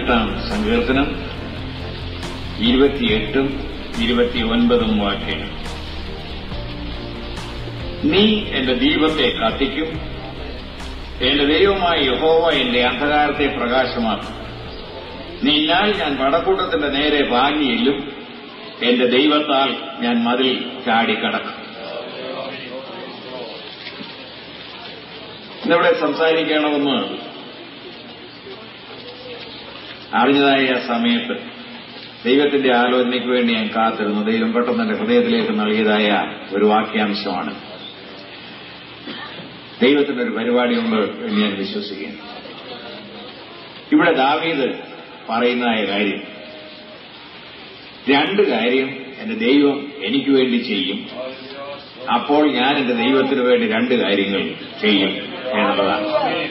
പതിനെട്ടാം സങ്കീർത്തനം ഇരുപത്തിയെട്ടും ഇരുപത്തിയൊൻപതും വാക്യങ്ങൾ നീ എന്റെ ദീപത്തെ കത്തിക്കും എന്റെ ദൈവമായ യഹോവ എന്റെ അന്ധകാരത്തെ പ്രകാശമാക്കും നിന്നാൽ ഞാൻ പടക്കൂട്ടത്തിന്റെ നേരെ പാഞ്ഞിയില്ലും എന്റെ ദൈവത്താൽ ഞാൻ മതിൽ ചാടിക്കടക്കും ഇന്നിവിടെ സംസാരിക്കണമെന്ന് അറിഞ്ഞതായ സമയത്ത് ദൈവത്തിന്റെ ആലോചനയ്ക്ക് വേണ്ടി ഞാൻ കാത്തിരുന്നു ദൈവം പെട്ടെന്ന് എന്റെ ഹൃദയത്തിലേക്ക് നൽകിയതായ ഒരു വാക്യാംശമാണ് ദൈവത്തിന്റെ ഒരു പരിപാടിയുണ്ട് എന്ന് ഞാൻ വിശ്വസിക്കുന്നു ഇവിടെ ദാവീദ് പറയുന്നതായ കാര്യം രണ്ട് കാര്യം എന്റെ ദൈവം എനിക്ക് വേണ്ടി ചെയ്യും അപ്പോൾ ഞാൻ എന്റെ ദൈവത്തിന് വേണ്ടി രണ്ട് കാര്യങ്ങൾ ചെയ്യും എന്നുള്ളതാണ്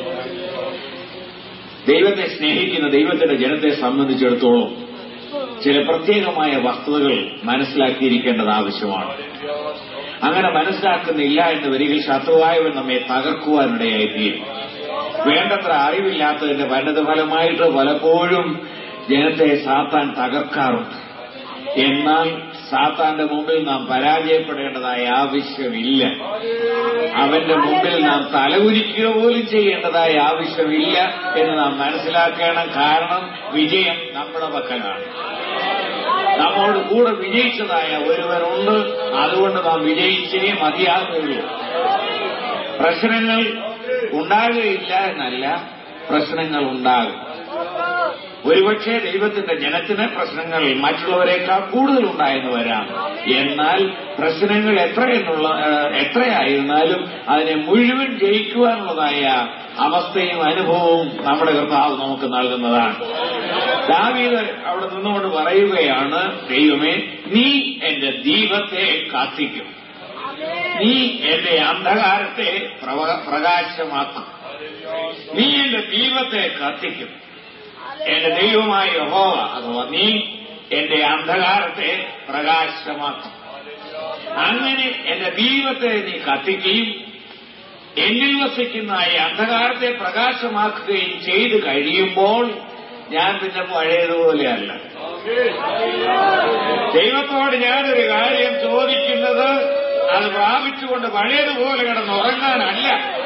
ദൈവത്തെ സ്നേഹിക്കുന്ന ദൈവത്തിന്റെ ജനത്തെ സംബന്ധിച്ചിടത്തോളം ചില പ്രത്യേകമായ വസ്തുതകൾ മനസ്സിലാക്കിയിരിക്കേണ്ടത് ആവശ്യമാണ് അങ്ങനെ മനസ്സിലാക്കുന്നില്ല എന്ന് വരികിൽ ശത്രുവായവൻ നമ്മെ തകർക്കുവാനിടയായിത്തീരും വേണ്ടത്ര അറിവില്ലാത്തതിന്റെ പരിണതഫലമായിട്ട് പലപ്പോഴും ജനത്തെ സാത്താൻ തകർക്കാറുണ്ട് എന്നാൽ സാത്താന്റെ മുമ്പിൽ നാം പരാജയപ്പെടേണ്ടതായ ആവശ്യമില്ല അവന്റെ മുമ്പിൽ നാം തലകുലിക്കുക പോലും ചെയ്യേണ്ടതായ ആവശ്യമില്ല എന്ന് നാം മനസ്സിലാക്കണം കാരണം വിജയം നമ്മുടെ പക്കലാണ് നമ്മോട് കൂടെ വിജയിച്ചതായ ഒരുവനുണ്ട് അതുകൊണ്ട് നാം വിജയിച്ചേ മതിയാകുകയുള്ളൂ പ്രശ്നങ്ങൾ ഉണ്ടാകുകയില്ല എന്നല്ല പ്രശ്നങ്ങൾ ഉണ്ടാകും ഒരുപക്ഷെ ദൈവത്തിന്റെ ജനത്തിന് പ്രശ്നങ്ങൾ മറ്റുള്ളവരെക്കാൾ കൂടുതൽ ഉണ്ടായെന്ന് വരാം എന്നാൽ പ്രശ്നങ്ങൾ എത്രയെന്നുള്ള എത്രയായിരുന്നാലും അതിനെ മുഴുവൻ ജയിക്കുവാനുള്ളതായ അവസ്ഥയും അനുഭവവും നമ്മുടെ കർത്താവ് നമുക്ക് നൽകുന്നതാണ് ദാവീദ് അവിടെ നിന്നുകൊണ്ട് പറയുകയാണ് ദൈവമേ നീ എന്റെ ദീപത്തെ കാത്തിക്കും നീ എന്റെ അന്ധകാരത്തെ പ്രകാശമാക്കും നീ എന്റെ ദീപത്തെ കത്തിക്കും എന്റെ ദൈവമായ യഹോവ അഥവാ നീ എന്റെ അന്ധകാരത്തെ പ്രകാശമാക്കും അങ്ങനെ എന്റെ ദീപത്തെ നീ കത്തിക്കുകയും എന്നിൽ വസിക്കുന്ന ഈ അന്ധകാരത്തെ പ്രകാശമാക്കുകയും ചെയ്തു കഴിയുമ്പോൾ ഞാൻ പിന്നെ പഴയതുപോലെയല്ല ദൈവത്തോട് ഞാനൊരു കാര്യം ചോദിക്കുന്നത് അത് പ്രാപിച്ചുകൊണ്ട് പഴയതുപോലെ കിടന്നുറങ്ങാനല്ല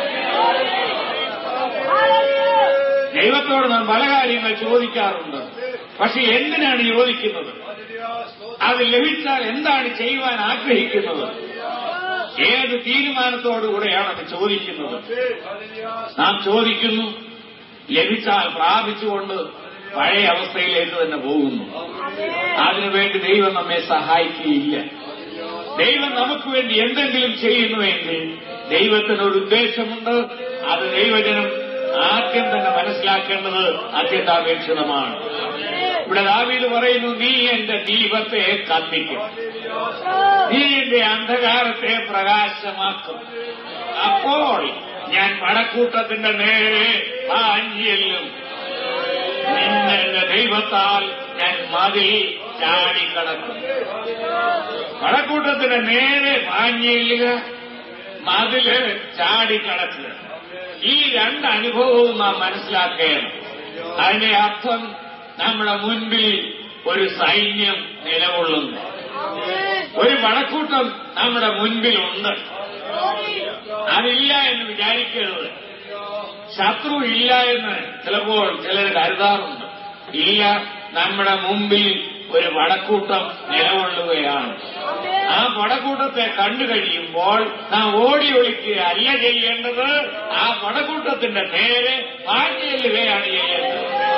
ദൈവത്തോട് നാം പല കാര്യങ്ങൾ ചോദിക്കാറുണ്ട് പക്ഷെ എന്തിനാണ് ചോദിക്കുന്നത് അത് ലഭിച്ചാൽ എന്താണ് ചെയ്യുവാൻ ആഗ്രഹിക്കുന്നത് ഏത് തീരുമാനത്തോടുകൂടെയാണ് അത് ചോദിക്കുന്നത് നാം ചോദിക്കുന്നു ലഭിച്ചാൽ പ്രാപിച്ചുകൊണ്ട് പഴയ അവസ്ഥയിലേക്ക് തന്നെ പോകുന്നു അതിനുവേണ്ടി ദൈവം നമ്മെ സഹായിക്കുകയില്ല ദൈവം നമുക്ക് വേണ്ടി എന്തെങ്കിലും ചെയ്യുന്നുവെങ്കിൽ ദൈവത്തിനൊരു ഉദ്ദേശമുണ്ട് അത് ദൈവജനം ആദ്യം തന്നെ മനസ്സിലാക്കേണ്ടത് അത്യന്താപേക്ഷിതമാണ് ഇവിടെ ദാവീദ് പറയുന്നു നീ എന്റെ ദീപത്തെ കത്തിക്കും നീ എന്റെ അന്ധകാരത്തെ പ്രകാശമാക്കും അപ്പോൾ ഞാൻ പടക്കൂട്ടത്തിന്റെ നേരെ പാഞ്ഞിയല്ലും നിന്നെ ദൈവത്താൽ ഞാൻ മതിൽ ചാടിക്കടക്കും പടക്കൂട്ടത്തിന്റെ നേരെ പാഞ്ഞില്ലുക മതില് ചാടിക്കടക്കുക ഈ രണ്ട് അനുഭവവും നാം മനസ്സിലാക്കുകയാണ് അതിന്റെ അർത്ഥം നമ്മുടെ മുൻപിൽ ഒരു സൈന്യം നിലകൊള്ളുന്നു ഒരു പടക്കൂട്ടം നമ്മുടെ മുൻപിലുണ്ട് അതില്ല എന്ന് വിചാരിക്കരുത് ശത്രു ഇല്ല എന്ന് ചിലപ്പോൾ ചിലർ കരുതാറുണ്ട് ഇല്ല നമ്മുടെ മുമ്പിൽ ഒരു പടക്കൂട്ടം നിലകൊള്ളുകയാണ് ആ പടക്കൂട്ടത്തെ കണ്ടു കഴിയുമ്പോൾ നാം ഓടി ഒളിക്കുക അല്ല ചെയ്യേണ്ടത് ആ പടക്കൂട്ടത്തിന്റെ നേരെ പാഞ്ഞെല്ലുകയാണ് ചെയ്യേണ്ടത്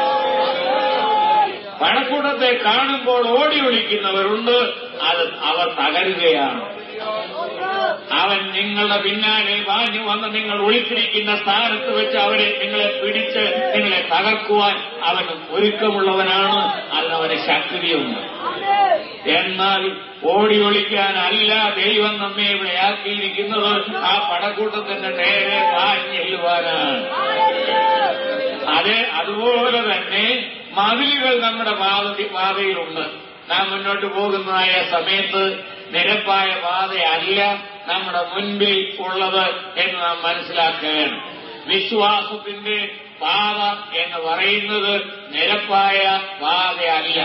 പടക്കൂട്ടത്തെ കാണുമ്പോൾ ഓടി ഒളിക്കുന്നവരുണ്ട് അത് അവർ തകരുകയാണ് അവൻ നിങ്ങളുടെ പിന്നാലെ വാഞ്ഞു വന്ന് നിങ്ങൾ ഒളിച്ചിരിക്കുന്ന സ്ഥാനത്ത് വെച്ച് അവരെ നിങ്ങളെ പിടിച്ച് നിങ്ങളെ തകർക്കുവാൻ അവൻ ഒരുക്കമുള്ളവനാണ് അതിനവന് ശക്തിയുണ്ട് എന്നാൽ ഓടി ഒളിക്കാനല്ല ദൈവം നമ്മെ ഇവിടെ ആക്കിയിരിക്കുന്നത് ആ പടക്കൂട്ടത്തിന്റെ നേരെ പാഞ്ഞെല്ലുവാനാണ് അതെ അതുപോലെ തന്നെ മതിലുകൾ നമ്മുടെ പാത പാതയിലുണ്ട് നാം മുന്നോട്ട് പോകുന്നതായ സമയത്ത് നിരപ്പായ പാതയല്ല നമ്മുടെ മുൻപിൽ ഉള്ളത് എന്ന് നാം മനസ്സിലാക്കുകയാണ് വിശ്വാസത്തിന്റെ പാത എന്ന് പറയുന്നത് നിരപ്പായ പാതയല്ല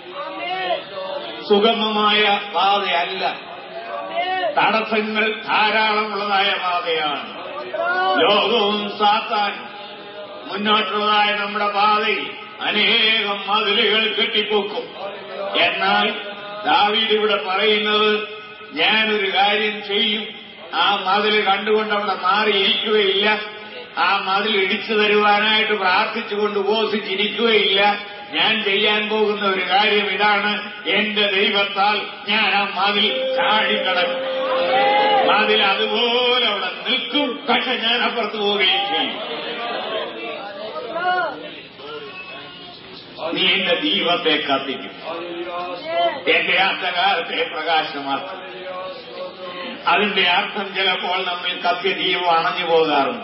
സുഗമമായ പാതയല്ല തടസ്സങ്ങൾ ധാരാളമുള്ളതായ പാതയാണ് ലോകവും സാത്താൻ മുന്നോട്ടുള്ളതായ നമ്മുടെ പാതയിൽ അനേകം മതിലുകൾ കെട്ടിപ്പൊക്കും എന്നാൽ ദാവീദ് ഇവിടെ പറയുന്നത് ഞാനൊരു കാര്യം ചെയ്യും ആ മതിൽ കണ്ടുകൊണ്ട് അവിടെ മാറിയിരിക്കുകയില്ല ആ മതിൽ ഇടിച്ചു തരുവാനായിട്ട് പ്രാർത്ഥിച്ചുകൊണ്ട് ഉപസിച്ചിരിക്കുകയില്ല ഞാൻ ചെയ്യാൻ പോകുന്ന ഒരു കാര്യം ഇതാണ് എന്റെ ദൈവത്താൽ ഞാൻ ആ മതിൽ ചാടിക്കടക്കും മതിൽ അതുപോലെ അവിടെ നിൽക്കും പക്ഷെ ഞാൻ അപ്പുറത്ത് പോവുകയും ചെയ്യും നീ എന്റെ ദീപത്തെ കത്തിക്കും എന്റെ അന്ധകാരത്തെ പ്രകാശമാക്കും അതിന്റെ അർത്ഥം ചിലപ്പോൾ നമ്മിൽ കത്തിയ ദീപം അണഞ്ഞു പോകാറുണ്ട്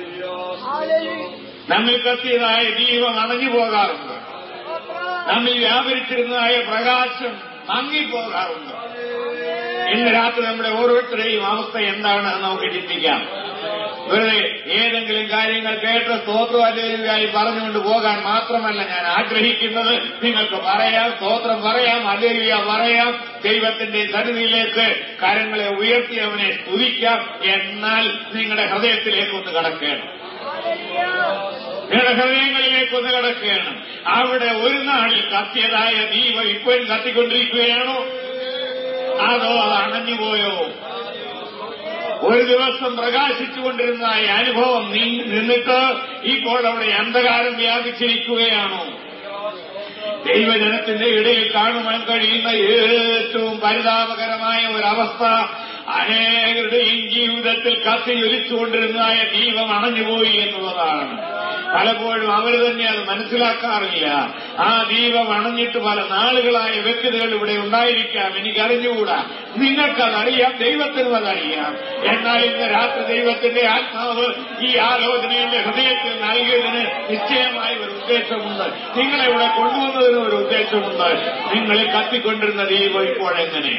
നമ്മിൽ കത്തിയതായ ദീപം അണഞ്ഞു പോകാറുണ്ട് നമ്മിൽ വ്യാപരിച്ചിരുന്നതായ പ്രകാശം മങ്ങിപ്പോകാറുണ്ട് ഇന്ന് രാത്രി നമ്മുടെ ഓരോരുത്തരുടെയും അവസ്ഥ എന്താണെന്ന് നമുക്ക് ചിന്തിക്കാം വെറുതെ ഏതെങ്കിലും കാര്യങ്ങൾ കേട്ട് സ്തോത്രം അല്ലേലുയായി പറഞ്ഞുകൊണ്ട് പോകാൻ മാത്രമല്ല ഞാൻ ആഗ്രഹിക്കുന്നത് നിങ്ങൾക്ക് പറയാം സ്തോത്രം പറയാം അല്ലേലുയ പറയാം ദൈവത്തിന്റെ സന്നിധിയിലേക്ക് കരങ്ങളെ ഉയർത്തി അവനെ സ്തുതിക്കാം എന്നാൽ നിങ്ങളുടെ ഹൃദയത്തിലേക്കൊന്ന് കടക്കണം നിങ്ങളുടെ ഹൃദയങ്ങളിലേക്കൊന്ന് കിടക്കുകയാണ് അവിടെ ഒരു നാളിൽ കത്തിയതായ ദീപം ഇപ്പോഴും കത്തിക്കൊണ്ടിരിക്കുകയാണോ അതോ അത് അണഞ്ഞുപോയോ ഒരു ദിവസം പ്രകാശിച്ചുകൊണ്ടിരുന്നതായ അനുഭവം നീ- നിന്നിട്ട് ഇപ്പോൾ അവിടെ അന്ധകാരം വ്യാപിച്ചിരിക്കുകയാണോ ദൈവജനത്തിന്റെ ഇടയിൽ കാണുവാൻ കഴിയുന്ന ഏറ്റവും പരിതാപകരമായ ഒരവസ്ഥ അനേകരുടെയും ജീവിതത്തിൽ കത്തിയൊലിച്ചുകൊണ്ടിരുന്നതായ ദീപം അണഞ്ഞുപോയി എന്നുള്ളതാണ് പലപ്പോഴും അവർ തന്നെ അത് മനസ്സിലാക്കാറില്ല ആ ദീപം അണഞ്ഞിട്ട് പല നാളുകളായ വ്യക്തികൾ ഇവിടെ ഉണ്ടായിരിക്കാം എനിക്കറിഞ്ഞുകൂടാ നിങ്ങൾക്കതറിയാം ദൈവത്തിനും അതറിയാം എന്നാൽ ഇന്ന് രാത്രി ദൈവത്തിന്റെ ആത്മാവ് ഈ ആലോചനയുടെ ഹൃദയത്തിൽ നൽകിയതിന് നിശ്ചയമായ ഒരു ഉദ്ദേശമുണ്ട് നിങ്ങളെ ഇവിടെ കൊണ്ടുവന്നതിന് ഒരു ഉദ്ദേശമുണ്ട് നിങ്ങൾ കത്തിക്കൊണ്ടിരുന്ന ദീപം ഇപ്പോഴെങ്ങനെ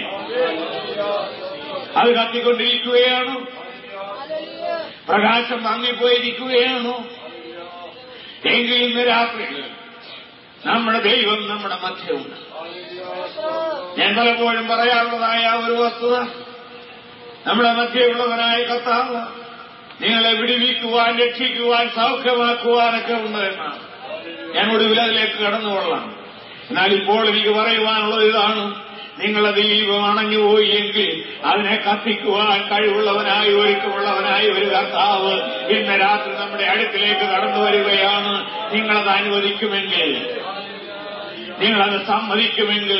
അത് കത്തിക്കൊണ്ടിരിക്കുകയാണോ പ്രകാശം മങ്ങിപ്പോയിരിക്കുകയാണോ എങ്കിൽ ഇന്ന് രാത്രി നമ്മുടെ ദൈവം നമ്മുടെ മധ്യമുണ്ട് ഞാൻ പലപ്പോഴും പറയാറുള്ളതായ ഒരു വസ്തുത നമ്മുടെ മധ്യമുള്ളവനായ കർത്താവ് നിങ്ങളെ വിടുവിക്കുവാൻ രക്ഷിക്കുവാൻ സൗഖ്യമാക്കുവാനൊക്കെ ഉണ്ട് എന്നാണ് ഞാൻ ഒടുവിൽ അതിലേക്ക് കടന്നുകൊള്ളാം എന്നാൽ ഇപ്പോൾ എനിക്ക് പറയുവാനുള്ളത് ഇതാണ് നിങ്ങളെ ദൈവം അണഞ്ഞുപോയി എങ്കിൽ അതിനെ കത്തിക്കുവാൻ കഴിവുള്ളവനായി ഒരുക്കമുള്ളവനായി ഒരു കർത്താവ് ഇന്ന് രാത്രി നമ്മുടെ അടുക്കിലേക്ക് കടന്നു വരികയാണ് നിങ്ങളത് അനുവദിക്കുമെങ്കിൽ നിങ്ങളത് സമ്മതിക്കുമെങ്കിൽ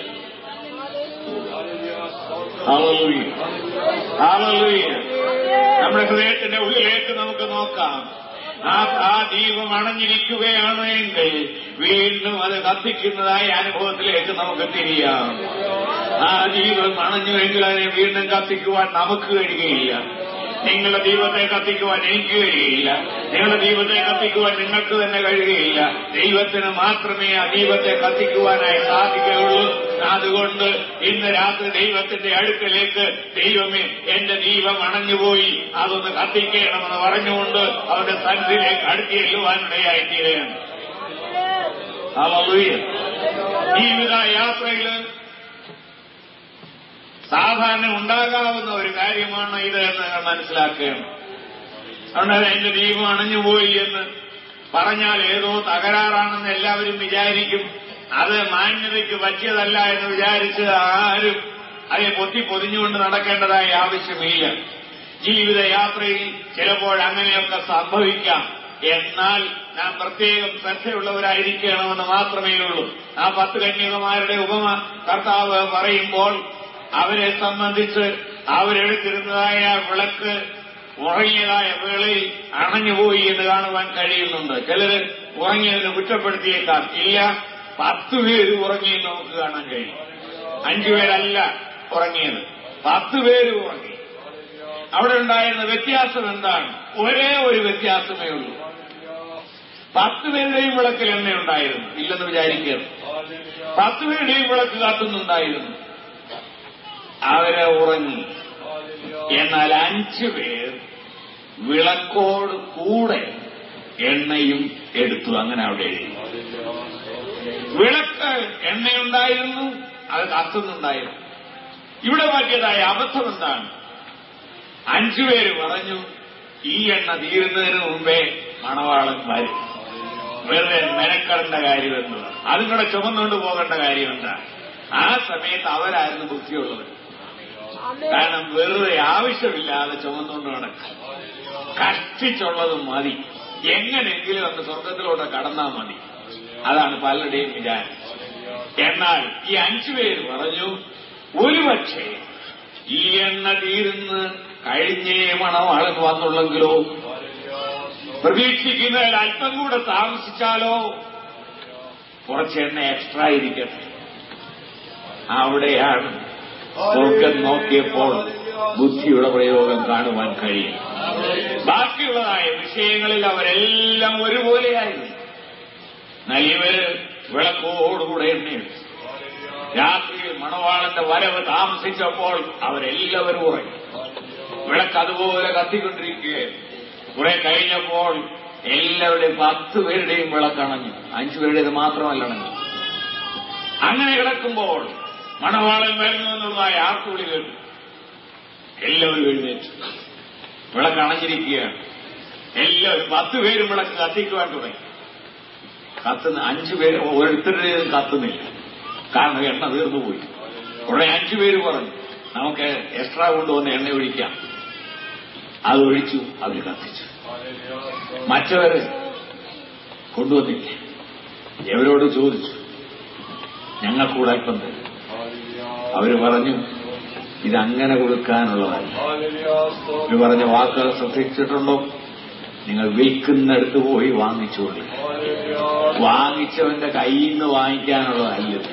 Hallelujah. Hallelujah. നമ്മുടെ ഹൃദയത്തിന്റെ ഉള്ളിലേക്ക് നമുക്ക് നോക്കാം ആ ആ ദീപം അണഞ്ഞിരിക്കുകയാണ് എങ്കിൽ വീണ്ടും അത് കത്തിക്കുന്നതായ അനുഭവത്തിലേക്ക് നമുക്ക് തിരിയാം ആ ദീപം അണഞ്ഞുവെങ്കിൽ അതിനെ വീണ്ടും കത്തിക്കുവാൻ നമുക്ക് കഴിയുകയില്ല നിങ്ങളുടെ ദീപത്തെ കത്തിക്കുവാൻ എനിക്ക് കഴിയുകയില്ല നിങ്ങളുടെ ദീപത്തെ കത്തിക്കുവാൻ നിങ്ങൾക്ക് തന്നെ കഴിയുകയില്ല ദൈവത്തിന് മാത്രമേ ആ ദീപത്തെ കത്തിക്കുവാനായി സാധിക്കുകയുള്ളൂ അതുകൊണ്ട് ഇന്ന് രാത്രി ദൈവത്തിന്റെ അടുക്കലേക്ക് ദൈവമേ എന്റെ ദീപം അണഞ്ഞുപോയി അതൊന്ന് കത്തിക്കണമെന്ന് പറഞ്ഞുകൊണ്ട് അവന്റെ സന്നിധിയിലേക്ക് അടുത്ത് ചെല്ലുവാനിടയായിത്തീരുകയാണ് Hallelujah. ജീവിത യാത്രയിൽ സാധാരണ ഉണ്ടാകാവുന്ന ഒരു കാര്യമാണ് ഇത് എന്ന് നിങ്ങൾ മനസ്സിലാക്കുകയാണ് അതുകൊണ്ട് എന്റെ ദീപം അണഞ്ഞുപോയി എന്ന് പറഞ്ഞാൽ ഏതോ തകരാറാണെന്ന് എല്ലാവരും വിചാരിക്കും അത് മാന്യതയ്ക്ക് പറ്റിയതല്ല എന്ന് വിചാരിച്ച് ആരും അതിനെ പൊത്തി പൊതിഞ്ഞുകൊണ്ട് നടക്കേണ്ടതായ ആവശ്യമില്ല ജീവിതയാത്രയിൽ ചിലപ്പോൾ അങ്ങനെയൊക്കെ സംഭവിക്കാം എന്നാൽ നാം പ്രത്യേകം ശ്രദ്ധയുള്ളവരായിരിക്കണമെന്ന് മാത്രമേ ഉള്ളൂ ആ പത്ത് കന്യകമാരുടെ ഉപമ കർത്താവ് പറയുമ്പോൾ അവരെ സംബന്ധിച്ച് അവരെടുത്തിരുന്നതായ വിളക്ക് ഉറങ്ങിയതായ വേളയിൽ അണഞ്ഞുപോയി എന്ന് കാണുവാൻ കഴിയുന്നുണ്ട് ചിലര് ഉറങ്ങിയതിന് കുറ്റപ്പെടുത്തിയേക്കാം ഇല്ല പത്ത് പേര് ഉറങ്ങിയെന്ന് നമുക്ക് കാണാൻ കഴിയും അഞ്ചു പേരല്ല ഉറങ്ങിയത് പത്ത് പേര് ഉറങ്ങി അവിടെ ഉണ്ടായിരുന്ന വ്യത്യാസം എന്താണ് ഒരേ ഒരു വ്യത്യാസമേ ഉള്ളൂ പത്ത് പേരുടെയും വിളക്കിൽ എണ്ണയുണ്ടായിരുന്നു ഇല്ലെന്ന് വിചാരിക്കരുത് പത്ത് പേരുടെയും വിളക്ക് കത്തുന്നുണ്ടായിരുന്നു അവരെ ഉറങ്ങി എന്നാൽ അഞ്ചു പേർ വിളക്കോട് കൂടെ എണ്ണയും എടുത്തു അങ്ങനെ അവിടെ എഴുതി വിളക്ക് എണ്ണയുണ്ടായിരുന്നു അത് കത്തുന്നുണ്ടായിരുന്നു ഇവിടെ പറ്റിയതായ അബദ്ധം എന്താണ് അഞ്ചുപേര് പറഞ്ഞു ഈ എണ്ണ തീരുന്നതിന് മുമ്പേ മണവാളൻ വരും വെറുതെ മെനക്കെടേണ്ട കാര്യം എന്തുവാ അതും കൂടെ ചുമന്നുകൊണ്ട് പോകേണ്ട കാര്യം എന്താ ആ സമയത്ത് അവരായിരുന്നു ബുദ്ധിയുള്ളവർ കാരണം വെറുതെ ആവശ്യമില്ലാതെ ചുമന്നുകൊണ്ട് നടക്കുക കഷ്ടിച്ചുള്ളത് മതി എങ്ങനെയെങ്കിലും ഒന്ന് സ്വർഗത്തിലോട്ട് കടന്നാൽ മതി അതാണ് പലരുടെയും വിചാരം എന്നാൽ ഈ അഞ്ചു പേര് പറഞ്ഞു ഒരുപക്ഷെ ഈ എണ്ണ തീരുന്ന് കഴിഞ്ഞേ മണവാളൻ വന്നുള്ളെങ്കിലോ പ്രതീക്ഷിക്കുന്നതിൽ അല്പം കൂടെ താമസിച്ചാലോ കുറച്ച് എണ്ണ എക്സ്ട്രാ ഇരിക്കട്ടെ അവിടെയാണ് സ്വർഗം നോക്കിയപ്പോൾ ബുദ്ധിയുടെ പ്രയോഗം കാണുവാൻ കഴിയും ബാക്കിയുള്ളതായ വിഷയങ്ങളിൽ അവരെല്ലാം ഒരുപോലെയായിരുന്നു നല്ലവര് വിളക്കോടുകൂടെ എണ്ണയെടുത്തു രാത്രിയിൽ മണവാളന്റെ വരവ് താമസിച്ചപ്പോൾ അവരെല്ലാവരും ഉറങ്ങി വിളക്ക് അതുപോലെ കത്തിക്കൊണ്ടിരിക്കുകയായിരുന്നു കുറെ കഴിഞ്ഞപ്പോൾ എല്ലാവരുടെയും പത്ത് പേരുടെയും വിളക്കണഞ്ഞു അഞ്ചു പേരുടേത് മാത്രമല്ല അണഞ്ഞു അങ്ങനെ കിടക്കുമ്പോൾ മണവാളൻ വരുന്നു എന്നുള്ളതായ ആർക്കുവിളി കേട്ടു എല്ലാവരും എഴുന്നേറ്റു വിളക്ക് അണഞ്ഞിരിക്കുകയാണ് എല്ലാവരും പത്ത് പേരും വിളക്ക് കത്തിക്കുവാൻ തുടങ്ങി കത്തുന്ന അഞ്ചു പേര് ഓരോരുത്തരുടേതും കത്തുന്നില്ല കാരണം എണ്ണ തീർന്നു പോയി ഉടനെ അഞ്ചു പേര് പറഞ്ഞു നമുക്ക് എക്സ്ട്രാ കൊണ്ടുവന്ന് എണ്ണ ഒഴിക്കാം അത് ഒഴിച്ചു അവർ കത്തിച്ചു മറ്റവര് കൊണ്ടുവന്നില്ല എവരോട് ചോദിച്ചു ഞങ്ങൾക്കൂടെ അല്പം തരും അവര് പറഞ്ഞു ഇതങ്ങനെ കൊടുക്കാനുള്ളതല്ല ഇവർ പറഞ്ഞ വാക്കുകൾ ശ്രദ്ധിച്ചിട്ടുണ്ടോ നിങ്ങൾ വിൽക്കുന്നിടത്ത് പോയി വാങ്ങിച്ചുകൊള്ളി വാങ്ങിച്ചവന്റെ കയ്യിൽ നിന്ന് വാങ്ങിക്കാനുള്ളതല്ല ഇത്.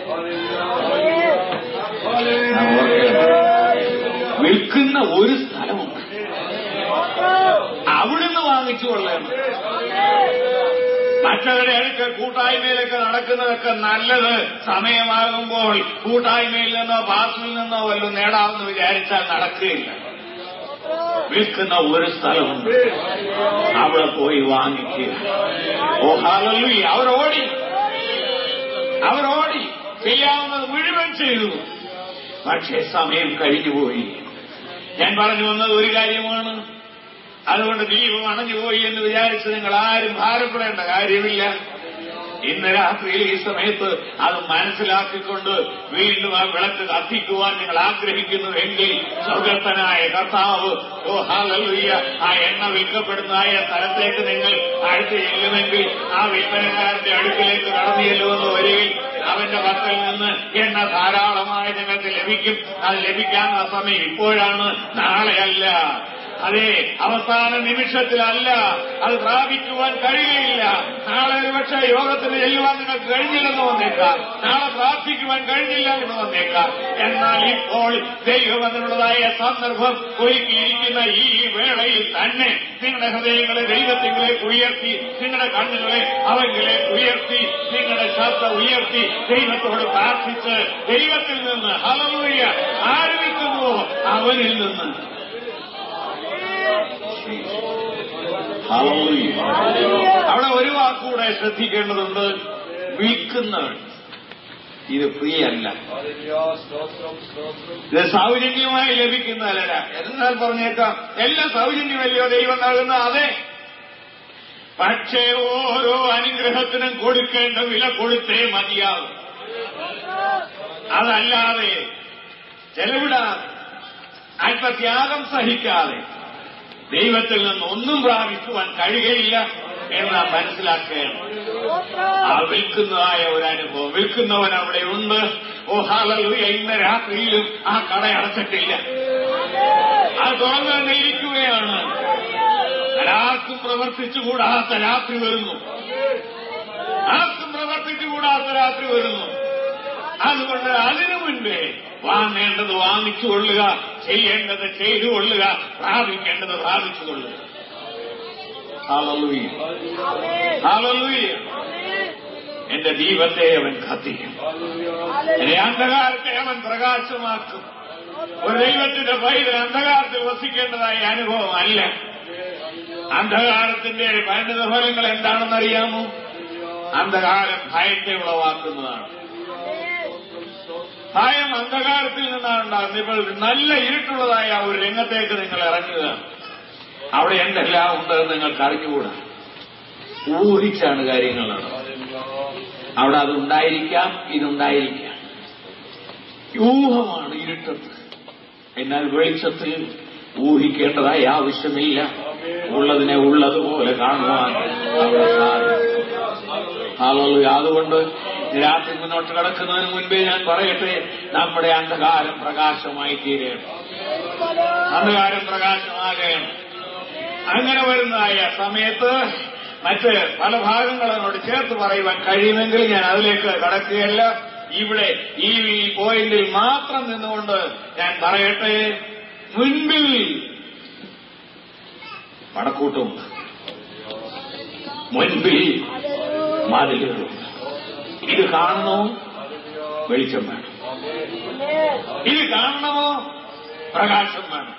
നാം ഓർക്കണം. വിൽക്കുന്ന ഒരു സ്ഥലമുണ്ട് അവിടുന്ന് വാങ്ങിച്ചു കൊള്ളണം മറ്റവരുടെ അടുക്കൽ കൂട്ടായ്മയിലൊക്കെ നടക്കുന്നതൊക്കെ നല്ലത് സമയമാകുമ്പോൾ കൂട്ടായ്മയിൽ നിന്നോ പാർട്ടിയിൽ നിന്നോ വല്ലതും നേടാമെന്ന് വിചാരിച്ചാൽ നടക്കുകയില്ല വിൽക്കുന്ന ഒരു സ്ഥലമുണ്ട് അവിടെ പോയി വാങ്ങിക്കുക ഓ ഹാലല്ലൂയി അവർ ഓടി അവർ ഓടി ചെയ്യാവുന്നത് മുഴുവൻ ചെയ്തു പക്ഷേ സമയം കഴിഞ്ഞുപോയി ഞാൻ പറഞ്ഞു വന്നത് ഒരു കാര്യമാണ് അതുകൊണ്ട് ദീപം അണഞ്ഞുപോയി എന്ന് വിചാരിച്ച് നിങ്ങൾ ആരും ഭാരപ്പെടേണ്ട കാര്യമില്ല ഇന്ന് രാത്രിയിൽ ഈ സമയത്ത് അത് മനസ്സിലാക്കിക്കൊണ്ട് വീണ്ടും ആ വിളക്ക് കത്തിക്കുവാൻ നിങ്ങൾ ആഗ്രഹിക്കുന്നുവെങ്കിൽ സ്വർഗത്തനായ കർത്താവ് ഓ ഹാലലുയ്യ ആ എണ്ണ വിൽക്കപ്പെടുന്നതായ സ്ഥലത്തേക്ക് നിങ്ങൾ അടുത്ത് ചെല്ലുമെങ്കിൽ ആ വിൽപ്പനക്കാരന്റെ അടുക്കിലേക്ക് കടന്നു ചെല്ലുമെന്ന് വരികയിൽ അവന്റെ പക്കൽ നിന്ന് എണ്ണ ധാരാളമായി നിങ്ങൾക്ക് ലഭിക്കും അത് ലഭിക്കാനുള്ള സമയം ഇപ്പോഴാണ് നാളെയല്ല അതെ അവസാന നിമിഷത്തിലല്ല അത് പ്രാപിക്കുവാൻ കഴിയുകയില്ല നാളെ ഒരുപക്ഷെ യോഗത്തിന് ചെല്ലുവാൻ നിങ്ങൾക്ക് കഴിഞ്ഞില്ലെന്ന് വന്നേക്കാം നാളെ പ്രാർത്ഥിക്കുവാൻ കഴിഞ്ഞില്ല എന്ന് വന്നേക്കാം എന്നാൽ ഇപ്പോൾ ദൈവം അതിനുള്ളതായ സന്ദർഭം ഒരുക്കിയിരിക്കുന്ന ഈ വേളയിൽ തന്നെ നിങ്ങളുടെ ഹൃദയങ്ങളെ ദൈവത്തിലേക്ക് ഉയർത്തി നിങ്ങളുടെ കണ്ണുകളെ അവങ്കിലേക്ക് ഉയർത്തി നിങ്ങളുടെ ശബ്ദം ഉയർത്തി ദൈവത്തോട് പ്രാർത്ഥിച്ച് ദൈവത്തിൽ നിന്ന് ഹലമൂയ ആരംഭിക്കുന്നുവോ അവനിൽ നിന്ന് ഹല്ലേലൂയ. അവിടെ ഒരു വാക്കുകൂടെ ശ്രദ്ധിക്കേണ്ടതുണ്ട് വിൽക്കുന്നവൻ ഇത് ഫ്രീ അല്ല ഇത് സൗജന്യമായി ലഭിക്കുന്നതല്ല എന്നാൽ പറഞ്ഞേക്കാം എല്ലാം സൗജന്യമല്ലയോ ദൈവം നൽകുന്ന അതെ പക്ഷേ ഓരോ അനുഗ്രഹത്തിനും കൊടുക്കേണ്ട വില കൊടുത്തേ മതിയാവും അതല്ലാതെ ചെലവിടാതെ അല്പത്യാഗം സഹിക്കാതെ ദൈവത്തിൽ നിന്ന് ഒന്നും പ്രാപിക്കുവാൻ കഴിയുകയില്ല എന്ന് നാം മനസ്സിലാക്കുകയാണ് ആ വിൽക്കുന്നതായ ഒരു അനുഭവം വിൽക്കുന്നവൻ അവിടെ ഉണ്ട് ഓ ഹാലൂയ ഇന്ന് രാത്രിയിലും ആ കട അടച്ചിട്ടില്ല അത് തുറന്നു തന്നെ ഇരിക്കുകയാണ് ആർക്കും പ്രവർത്തിച്ചുകൂടാത്ത രാത്രി വരുന്നു ആർക്കും പ്രവർത്തിച്ചുകൂടാത്ത രാത്രി വരുന്നു അതുകൊണ്ട് അതിനു മുൻപേ വാങ്ങേണ്ടത് വാങ്ങിച്ചു കൊള്ളുക ചെയ്യേണ്ടത് ചെയ്തു കൊള്ളുക പ്രാപിക്കേണ്ടത് പ്രാപിച്ചു കൊള്ളുക ഹല്ലേലൂയ. ഹല്ലേലൂയ. എന്റെ ദീപത്തെ അവൻ കത്തിക്കും എന്റെ അന്ധകാരത്തെ അവൻ പ്രകാശമാക്കും ഒരു ദൈവത്തിന്റെ പൈതൽ അന്ധകാരത്തിൽ വസിക്കേണ്ടതായ അനുഭവം അല്ല അന്ധകാരത്തിന്റെ പരിണിത ഫലങ്ങൾ എന്താണെന്ന് അറിയാമോ അന്ധകാരം ഭയത്തെ ഉളവാക്കുന്നതാണ് ഭയം അന്ധകാരത്തിൽ നിന്നാണ് ഉണ്ടാകുന്നത് ഇപ്പോൾ നല്ല ഇരുട്ടുള്ളതായ ഒരു രംഗത്തേക്ക് നിങ്ങൾ ഇറങ്ങുക അവിടെ എന്തെല്ലാം ഉണ്ടെന്ന് നിങ്ങൾക്ക് അറിഞ്ഞുകൂടാ ഊഹിച്ചാണ് കാര്യങ്ങൾ നടന്നത് അവിടെ അതുണ്ടായിരിക്കാം ഇതുണ്ടായിരിക്കാം ഊഹമാണ് ഇരുട്ടത്ത് എന്നാൽ വെളിച്ചത്തിൽ ഊഹിക്കേണ്ടതായ ആവശ്യമില്ല ഉള്ളതിനെ ഉള്ളതുപോലെ കാണുവാൻ അവിടെ സാധിക്കും ഹല്ലേലൂയ. അതുകൊണ്ട് രാത്രി മുന്നോട്ട് കിടക്കുന്നതിന് മുൻപേ ഞാൻ പറയട്ടെ നമ്മുടെ അന്ധകാരം പ്രകാശമായി തീരുകയാണ് അന്ധകാരം പ്രകാശമാകുകയാണ് അങ്ങനെ വരുന്നതായ സമയത്ത് മറ്റ് പല ഭാഗങ്ങൾ അതിനോട് ചേർത്ത് പറയുവാൻ കഴിയുമെങ്കിൽ ഞാൻ അതിലേക്ക് കടക്കുകയല്ല ഇവിടെ ഈ ഈ പോയിന്റിൽ മാത്രം നിന്നുകൊണ്ട് ഞാൻ പറയട്ടെ മുൻപിൽ വടക്കൂട്ടുമുണ്ട് മുൻപിൽ മതിലുകളുണ്ട് ഇത് കാണണമോ വെളിച്ചം വേണം ഇത് കാണണമോ പ്രകാശം വേണം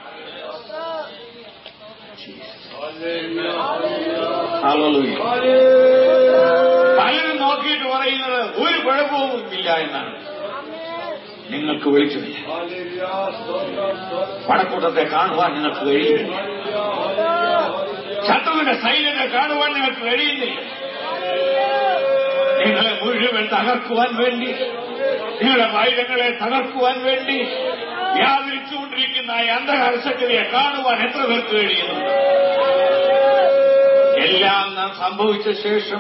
ഹല്ലേലൂയ. പലരും നോക്കിയിട്ട് പറയുന്നത് ഒരു കുഴപ്പവും ഇല്ല എന്നാണ് നിങ്ങൾക്ക് വെളിച്ചമില്ല പടക്കൂട്ടത്തെ കാണുവാൻ നിങ്ങൾക്ക് കഴിയുന്നില്ല ശത്രുവിന്റെ സൈന്യത്തെ കാണുവാൻ നിങ്ങൾക്ക് കഴിയുന്നില്ല നിങ്ങളെ മുഴുവൻ തകർക്കുവാൻ വേണ്ടി നിങ്ങളുടെ വൈരങ്ങളെ തകർക്കുവാൻ വേണ്ടി വ്യാപരിച്ചുകൊണ്ടിരിക്കുന്ന ഈ അന്ധകാര ശക്തിയെ കാണുവാൻ എത്ര പേർക്ക് കഴിയുന്നു എല്ലാം നാം സംഭവിച്ച ശേഷം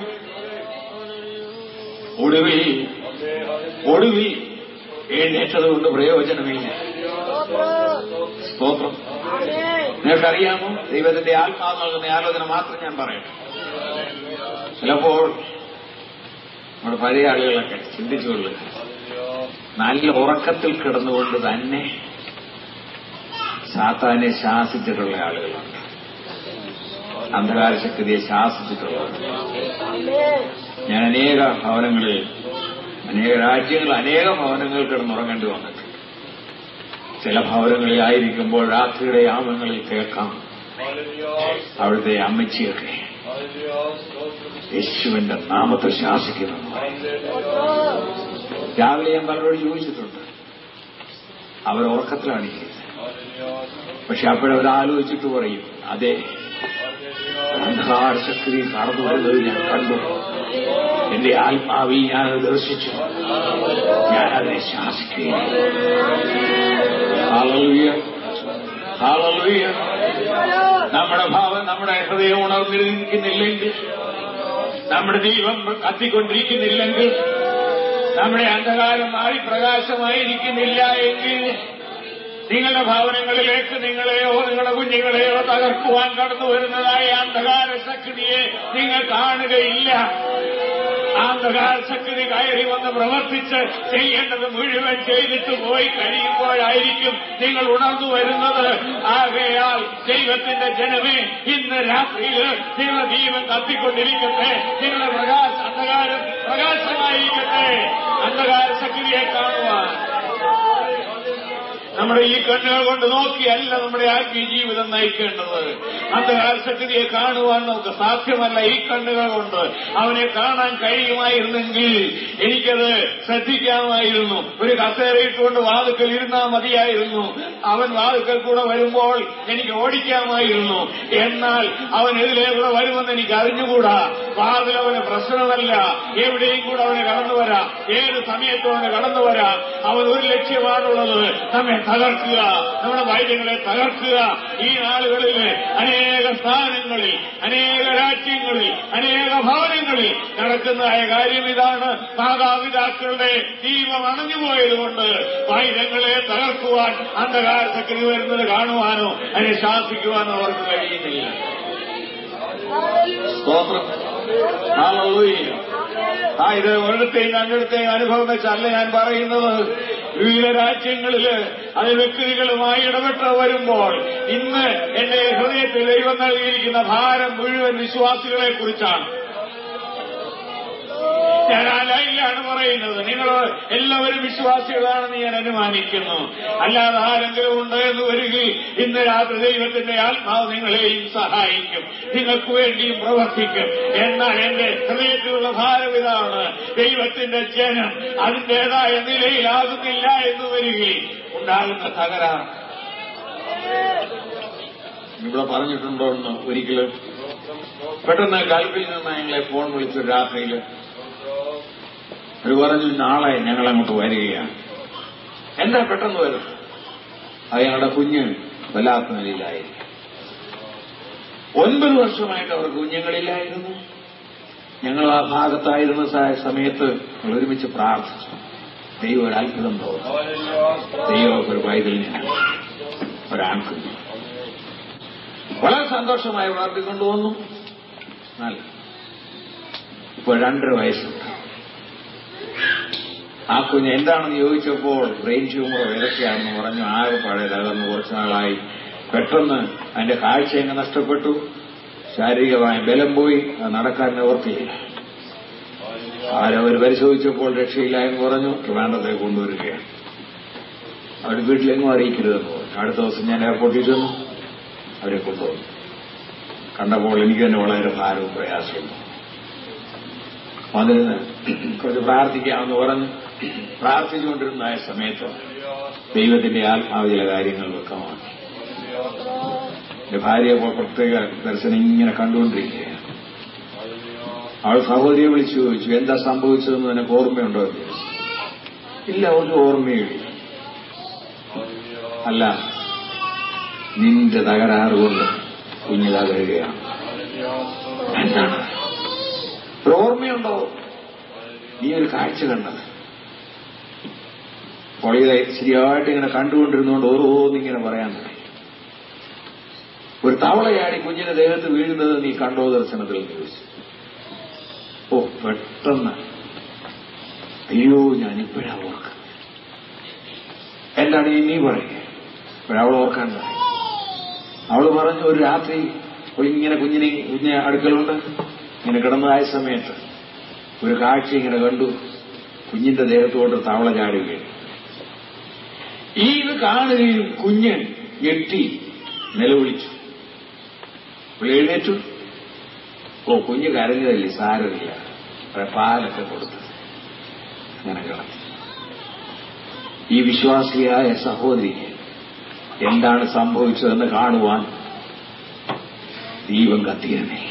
ഒടുവിൽ ഒടുവിൽ എഴുന്നേറ്റത് കൊണ്ട് പ്രയോജനമില്ല സ്തോത്രം നിങ്ങൾക്കറിയാമോ ദൈവത്തിന്റെ ആത്മാവ് നൽകുന്ന ആലോചന മാത്രം ഞാൻ പറയട്ടെ ചിലപ്പോൾ നമ്മുടെ പഴയ ആളുകളൊക്കെ ചിന്തിച്ചുകൊള്ളുക നല്ല ഉറക്കത്തിൽ കിടന്നുകൊണ്ട് തന്നെ സാത്താനെ ശാസിച്ചിട്ടുള്ള ആളുകളുണ്ട് അന്ധകാര ശക്തിയെ ശാസിച്ചിട്ടുള്ളവർ ഞാൻ അനേക ഭവനങ്ങളിൽ അനേക രാജ്യങ്ങൾ അനേക ഭവനങ്ങളിൽ കിടന്നുറങ്ങേണ്ടി വന്നിട്ടുണ്ട് ചില ഭവനങ്ങളിൽ ആയിരിക്കുമ്പോൾ രാത്രിയുടെ യാമങ്ങളിൽ കേൾക്കാം അവിടുത്തെ അമ്മച്ചിയൊക്കെ യേശുവിന്റെ നാമത്തെ ശാസിക്കുന്നു രാവിലെ ഞാൻ പലരോട് ചോദിച്ചിട്ടുണ്ട് അവർ ഉറക്കത്തിലാണ് ഇരിക്കുന്നത് പക്ഷെ അപ്പോഴവർ ആലോചിച്ചിട്ട് പറയും അതെ അന്ധകാര ശക്തി കടന്നു വരുന്നത് ഞാൻ കണ്ടു എന്റെ ആത്മാവിൽ ഞാനത് ദർശിച്ചു ഞാൻ അതിനെ ശാസിക്കുകയാണ് ഹാലലുയ്യ ഹാലലുയ്യ നമ്മുടെ ഭാവം നമ്മുടെ ഹൃദയം ഉണർന്നിരിക്കുന്നില്ലെങ്കിൽ നമ്മുടെ ദീപം കത്തിക്കൊണ്ടിരിക്കുന്നില്ലെങ്കിൽ നമ്മുടെ അന്ധകാരം മാറി പ്രകാശമായിരിക്കുന്നില്ല എങ്കിൽ നിങ്ങളുടെ ഭവനങ്ങളിലേക്ക് നിങ്ങളെയോ നിങ്ങളുടെ കുഞ്ഞുങ്ങളെയോ തകർക്കുവാൻ കടന്നു വരുന്നതായ അന്ധകാര ശക്തിയെ നിങ്ങൾ കാണുകയില്ല ആ അന്ധകാര ശക്തി കയറി വന്ന് പ്രവർത്തിച്ച് ചെയ്യേണ്ടത് മുഴുവൻ ചെയ്തിട്ട് പോയി കഴിയുമ്പോഴായിരിക്കും നിങ്ങൾ ഉണർന്നു വരുന്നത് ആകയാൽ ദൈവത്തിന്റെ ജനമേ ഇന്ന് രാത്രിയിൽ നിങ്ങളുടെ ദീപം കത്തിക്കൊണ്ടിരിക്കട്ടെ നിങ്ങളുടെ പ്രകാശ അന്ധകാരം പ്രകാശമായിരിക്കട്ടെ അന്ധകാര ശക്തിയെ കാണുവാൻ നമ്മുടെ ഈ കണ്ണുകൾ കൊണ്ട് നോക്കിയല്ല നമ്മുടെ ആത്മീയ ജീവിതം നയിക്കേണ്ടത് അന്ധകാര ശക്തിയെ കാണുവാൻ നമുക്ക് സാധ്യമല്ല ഈ കണ്ണുകൾ കൊണ്ട് അവനെ കാണാൻ കഴിയുമായിരുന്നെങ്കിൽ എനിക്കത് ശ്രദ്ധിക്കാമായിരുന്നു ഒരു കസേരയിട്ടുകൊണ്ട് വാതുക്കൽ ഇരുന്നാൽ മതിയായിരുന്നു അവൻ വാതുക്കൽ കൂടെ വരുമ്പോൾ എനിക്ക് ഓടിക്കാമായിരുന്നു എന്നാൽ അവൻ എതിരെ കൂടെ വരുമെന്ന് എനിക്ക് അറിഞ്ഞുകൂടാ വാതിൽ അവന് പ്രശ്നമല്ല എവിടെയും കൂടെ അവന് കടന്നു വരാം ഏത് സമയത്തും അവന് കടന്നു വരാം അവൻ ഒരു ലക്ഷ്യമാണുള്ളത് നമ്മെ തകർക്കുക നമ്മുടെ വൈദ്യങ്ങളെ തകർക്കുക ഈ നാളുകളിൽ അനേക സ്ഥാനങ്ങളിൽ അനേക രാജ്യങ്ങളിൽ അനേക ഭവനങ്ങളിൽ നടക്കുന്നതായ കാര്യം ഇതാണ് മാതാപിതാക്കളുടെ ദീപം അണഞ്ഞുപോയതുകൊണ്ട് വൈദ്യങ്ങളെ തകർക്കുവാൻ അന്ധകാര ശക്തി വരുന്നത് കാണുവാനോ അതിനെ ശാസിക്കുവാനോ അവർക്ക് കഴിയുന്നില്ല സ്തോത്രം ഹല്ലേലൂയ. ആ ഇത് ഒരിടത്തെയും രണ്ടിടത്തെയും അനുഭവം വെച്ചല്ല ഞാൻ പറയുന്നത് വിവിധ രാജ്യങ്ങളില് അത് വ്യക്തികളുമായി ഇടപെട്ട് വരുമ്പോൾ ഇന്ന് എന്റെ ഹൃദയത്തിൽ ദൈവം നൽകിയിരിക്കുന്ന ഭാരം മുഴുവൻ വിശ്വാസികളെ കുറിച്ചാണ് ഞാൻ ആ ലൈനിലാണ് പറയുന്നത് നിങ്ങൾ എല്ലാവരും വിശ്വാസികളാണെന്ന് ഞാൻ അനുമാനിക്കുന്നു അല്ലാതെ ആരെങ്കിലും ഉണ്ട് എന്ന് വരികയും ഇന്ന് രാത്രി ദൈവത്തിന്റെ ആത്മാവ് നിങ്ങളെയും സഹായിക്കും നിങ്ങൾക്ക് വേണ്ടിയും പ്രവർത്തിക്കും എന്നാൽ എന്റെ ഹൃദയത്തിലുള്ള ഭാരം ഇതാണ് ദൈവത്തിന്റെ ജനം അതിന്റേതായ നിലയിലാകുന്നില്ല എന്ന് വരികയും ഉണ്ടാകുന്ന തകരാർ ഇവിടെ പറഞ്ഞിട്ടുണ്ടോ എന്ന് ഒരിക്കലും പെട്ടെന്ന് ഗൾഫിൽ നിന്ന് ഞങ്ങളെ ഫോൺ വിളിച്ചു രാത്രിയിൽ അവർ പറഞ്ഞു നാളെ ഞങ്ങൾ അങ്ങോട്ട് വരികയാണ് എന്താ പെട്ടെന്ന് വരും അത് ഞങ്ങളുടെ കുഞ്ഞ് വല്ലാത്ത നിലയിലായിരിക്കും ഒൻപത് വർഷമായിട്ട് അവർ കുഞ്ഞുങ്ങളില്ലായിരുന്നു ഞങ്ങൾ ആ ഭാഗത്തായിരുന്ന സ- സമയത്ത് ഞങ്ങൾ ഒരുമിച്ച് പ്രാർത്ഥിച്ചു ദൈവം ഒരു അത്ഭുതം തോന്നി ദൈവം ഒരു വൈതലിനെ ഒരാൺകുഞ്ഞ് വളരെ സന്തോഷമായി വളർത്തിക്കൊണ്ടുവന്നു നല്ല ഇപ്പോൾ രണ്ടര വയസ്സുണ്ട് ആ കുഞ്ഞ് എന്താണെന്ന് ചോദിച്ചപ്പോൾ ബ്രെയിൻ ട്യൂമറോ ഏതൊക്കെയാണെന്ന് പറഞ്ഞു ആകെ പഴയ തകർന്ന് കുറച്ചു നാളായി പെട്ടെന്ന് അതിന്റെ കാഴ്ച അങ്ങ് നഷ്ടപ്പെട്ടു ശാരീരികമായ ബലം പോയി അത് നടക്കാൻ നിവർത്തിയില്ല അവരവർ പരിശോധിച്ചപ്പോൾ രക്ഷയില്ല എന്ന് പറഞ്ഞു ട്രിവാൻഡത്തെ കൊണ്ടുവരികയാണ് അവർ വീട്ടിലെങ്ങും അറിയിക്കരുതെന്ന് പറഞ്ഞു അടുത്ത ദിവസം ഞാൻ എയർപോർട്ടിൽ ചെന്നു അവരെ കൊണ്ടുവന്നു കണ്ടപ്പോൾ എനിക്ക് തന്നെ വളരെ ഭാരവും പ്രയാസവും വന്നിരുന്ന് കുറച്ച് പ്രാർത്ഥിക്കാമെന്ന് പറഞ്ഞ് പ്രാർത്ഥിച്ചുകൊണ്ടിരുന്ന ആ സമയത്ത് ദൈവത്തിന്റെ ആത്മാവ് ചില കാര്യങ്ങൾ വ്യക്തമാക്കി എന്റെ ഭാര്യ അപ്പോൾ പ്രത്യേക ദർശനം ഇങ്ങനെ കണ്ടുകൊണ്ടിരിക്കുകയാണ് അവൾ സഹോദരിയെ വിളിച്ചു ചോദിച്ചു എന്താ സംഭവിച്ചതെന്ന് നിനക്ക് ഓർമ്മയുണ്ടോ എന്ന് ചോദിച്ചു. ഇല്ല ഒരു ഓർമ്മയില്ല അല്ല നിന്റെ തകരാറ് കൊണ്ട് കുഞ്ഞ് തകരുകയാണ് എന്താണ് ഒരു ഓർമ്മയുണ്ടോ നീ ഒരു കാഴ്ച കണ്ടത് അപ്പോൾ ഇത് ശരിയായിട്ട് ഇങ്ങനെ കണ്ടുകൊണ്ടിരുന്നുകൊണ്ട് ഓരോന്നിങ്ങനെ പറയാൻ തുടങ്ങി ഒരു തവളയാടി കുഞ്ഞിന്റെ ദേഹത്ത് വീഴുന്നത് നീ കണ്ടോ ദർശനത്തിൽ എന്ന് ചോദിച്ചു ഓ പെട്ടെന്ന് അയ്യോ ഞാനിപ്പോഴാ ഓർക്കുന്നത് എന്താണ് ഈ നീ പറയുക ഇപ്പോഴവൾ ഓർക്കാൻ തുടങ്ങി അവള് പറഞ്ഞു ഒരു രാത്രി അവൾ ഇങ്ങനെ കുഞ്ഞിനെ കുഞ്ഞെ അടുക്കലുണ്ട് ഇങ്ങനെ കിടന്നതായ സമയത്ത് ഒരു കാഴ്ച ഇങ്ങനെ കണ്ടു കുഞ്ഞിന്റെ ദേഹത്തോട്ട് തവള ചാടി വീണു ഈ ഇത് കാണുകയും കുഞ്ഞ് ഞെട്ടി നിലവിളിച്ചു അവൾ എഴുന്നേറ്റു ഓ കുഞ്ഞ് കരഞ്ഞതല്ലേ സാരമില്ല കുറെ പാലൊക്കെ കൊടുത്തു അങ്ങനെ കിടന്നു ഈ വിശ്വാസിയായ സഹോദരിക്ക് എന്താണ് സംഭവിച്ചതെന്ന് കാണുവാൻ ദീപം കത്തിയിരുന്നില്ല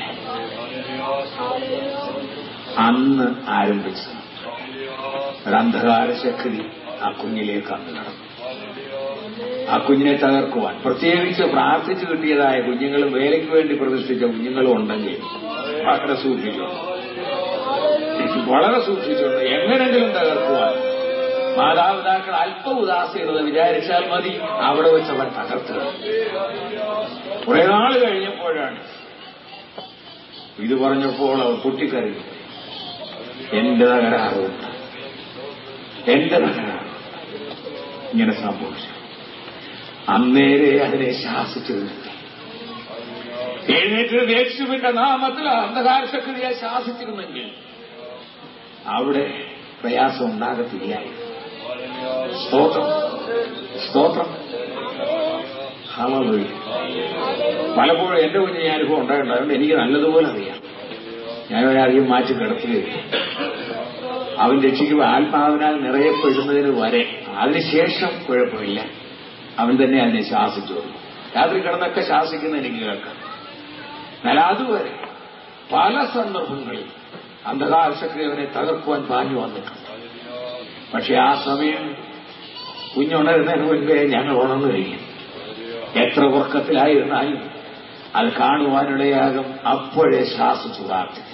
അന്ന് ആരംഭിച്ചത് ഒരു അന്ധകാര ശക്തി ആ കുഞ്ഞിലേക്ക് അന്ന് നടന്നു ആ കുഞ്ഞിനെ തകർക്കുവാൻ പ്രത്യേകിച്ച് പ്രാർത്ഥിച്ചു കിട്ടിയതായ കുഞ്ഞുങ്ങളും വേലയ്ക്ക് വേണ്ടി പ്രതിഷ്ഠിച്ച കുഞ്ഞുങ്ങളും ഉണ്ടെങ്കിൽ വളരെ സൂക്ഷിച്ചുണ്ട് വളരെ സൂക്ഷിച്ചുണ്ട് എങ്ങനെങ്കിലും തകർക്കുവാൻ മാതാപിതാക്കൾ അല്പ ഉദാസീനത വിചാരിച്ചാൽ മതി അവിടെ വെച്ച് അവർ തകർത്തുക കുറെ നാൾ കഴിഞ്ഞപ്പോഴാണ് ഇത് പറഞ്ഞപ്പോൾ അവർ പൊട്ടിക്കരഞ്ഞു എന്റെ തകരാറുണ്ട് എന്റെ തകരാറ് ഇങ്ങനെ സംഭവിച്ചു അന്നേരെ അതിനെ ശാസിച്ചു നിർത്തി എഴുന്നേറ്റ് യേശുവിന്റെ നാമത്തിൽ ആ അന്ധകാര ശക്തിയെ ശാസിച്ചിരുന്നെങ്കിൽ അവിടെ പ്രയാസം ഉണ്ടാകത്തില്ലായിരുന്നു സ്തോത്രം സ്തോത്രം ഹല്ലേലൂയ. പലപ്പോഴും എന്റെ കുഞ്ഞ് ഈ അനുഭവം ഉണ്ടായിട്ടുണ്ടായതുകൊണ്ട് എനിക്ക് നല്ലതുപോലെ അറിയാം ഞാൻ ഒരാളെയും മാറ്റി കിടത്തുകയില്ല അവൻ രക്ഷിക്കുമ്പോൾ ആത്മാവിനാൽ നിറയപ്പെടുന്നതിന് വരെ അതിനുശേഷം കുഴപ്പമില്ല അവൻ തന്നെ അതിനെ ശാസിച്ചു വന്നു രാത്രി കിടന്നൊക്കെ ശാസിക്കുന്ന എനിക്ക് കേൾക്കാം എന്നാൽ അതുവരെ പല സന്ദർഭങ്ങളിൽ അന്ധകാര ശക്തി അവനെ തകർക്കുവാൻ പാഞ്ഞു വന്നിട്ടുണ്ട് പക്ഷെ ആ സമയം കുഞ്ഞുണരുന്നതിന് മുൻപേ ഞങ്ങൾ ഉണർന്നു കഴിയും എത്ര ഉറക്കത്തിലായിരുന്നാലും അത് കാണുവാനിടയാകും അപ്പോഴേ ശാസിച്ചു പ്രാർത്ഥിക്കും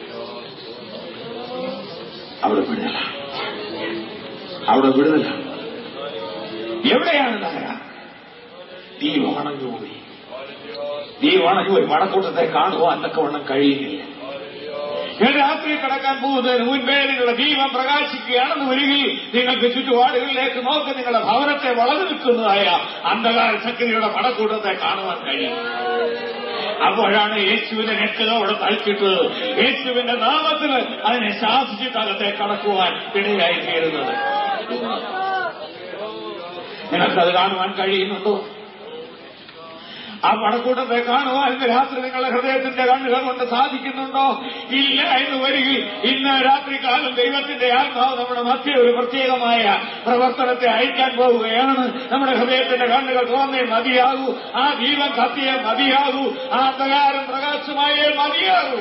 അവിടെ വിടുതലാണ് അവിടെ വിടുതലാണ് എവിടെയാണ് തകരാറ് തീ വണഞ്ഞുപോയി തീ വണഞ്ഞു ഒരു മണക്കൂട്ടത്തെ കാണുവാൻ തക്കവണ്ണം കഴിയുന്നില്ല ഞാൻ രാത്രി കടക്കാൻ പോകുന്നതിന് മുൻപേ നിങ്ങളുടെ ദീപം പ്രകാശിക്കുകയാണെന്ന് വരികയും നിങ്ങൾക്ക് ചുറ്റുപാടുകളിലേക്ക് നോക്കി നിങ്ങളുടെ ഭവനത്തെ വളർന്നു നിൽക്കുന്നതായ അന്ധകാര ശക്തിയുടെ പടക്കൂട്ടത്തെ കാണുവാൻ കഴിയും അപ്പോഴാണ് യേശുവിന്റെ രക്തം അവിടെ തളിച്ചിട്ടത് യേശുവിന്റെ നാമത്തിന് അതിനെ ശാസിച്ചിട്ട് അകത്തെ കടക്കുവാൻ ഇടയായി തീരുന്നത് നിങ്ങൾക്കത് കാണുവാൻ കഴിയുന്നുണ്ടോ ആ പടക്കൂട്ടത്തെ കാണുവാൻ ഇന്ന് രാത്രി നിങ്ങളുടെ ഹൃദയത്തിന്റെ കണ്ണുകൾ കൊണ്ട് സാധിക്കുന്നുണ്ടോ ഇല്ല എന്ന് വരികിൽ ഇന്ന് രാത്രി കാലം ദൈവത്തിന്റെ ആത്മാവ് നമ്മുടെ മധ്യ ഒരു പ്രത്യേകമായ പ്രവർത്തനത്തെ അയക്കാൻ പോവുകയാണ് നമ്മുടെ ഹൃദയത്തിന്റെ കണ്ണുകൾ തുറന്നേ മതിയാകൂ ആ ദീപം കത്തിയേ മതിയാകൂ ആ അന്ധകാരം പ്രകാശമായേ മതിയാകൂ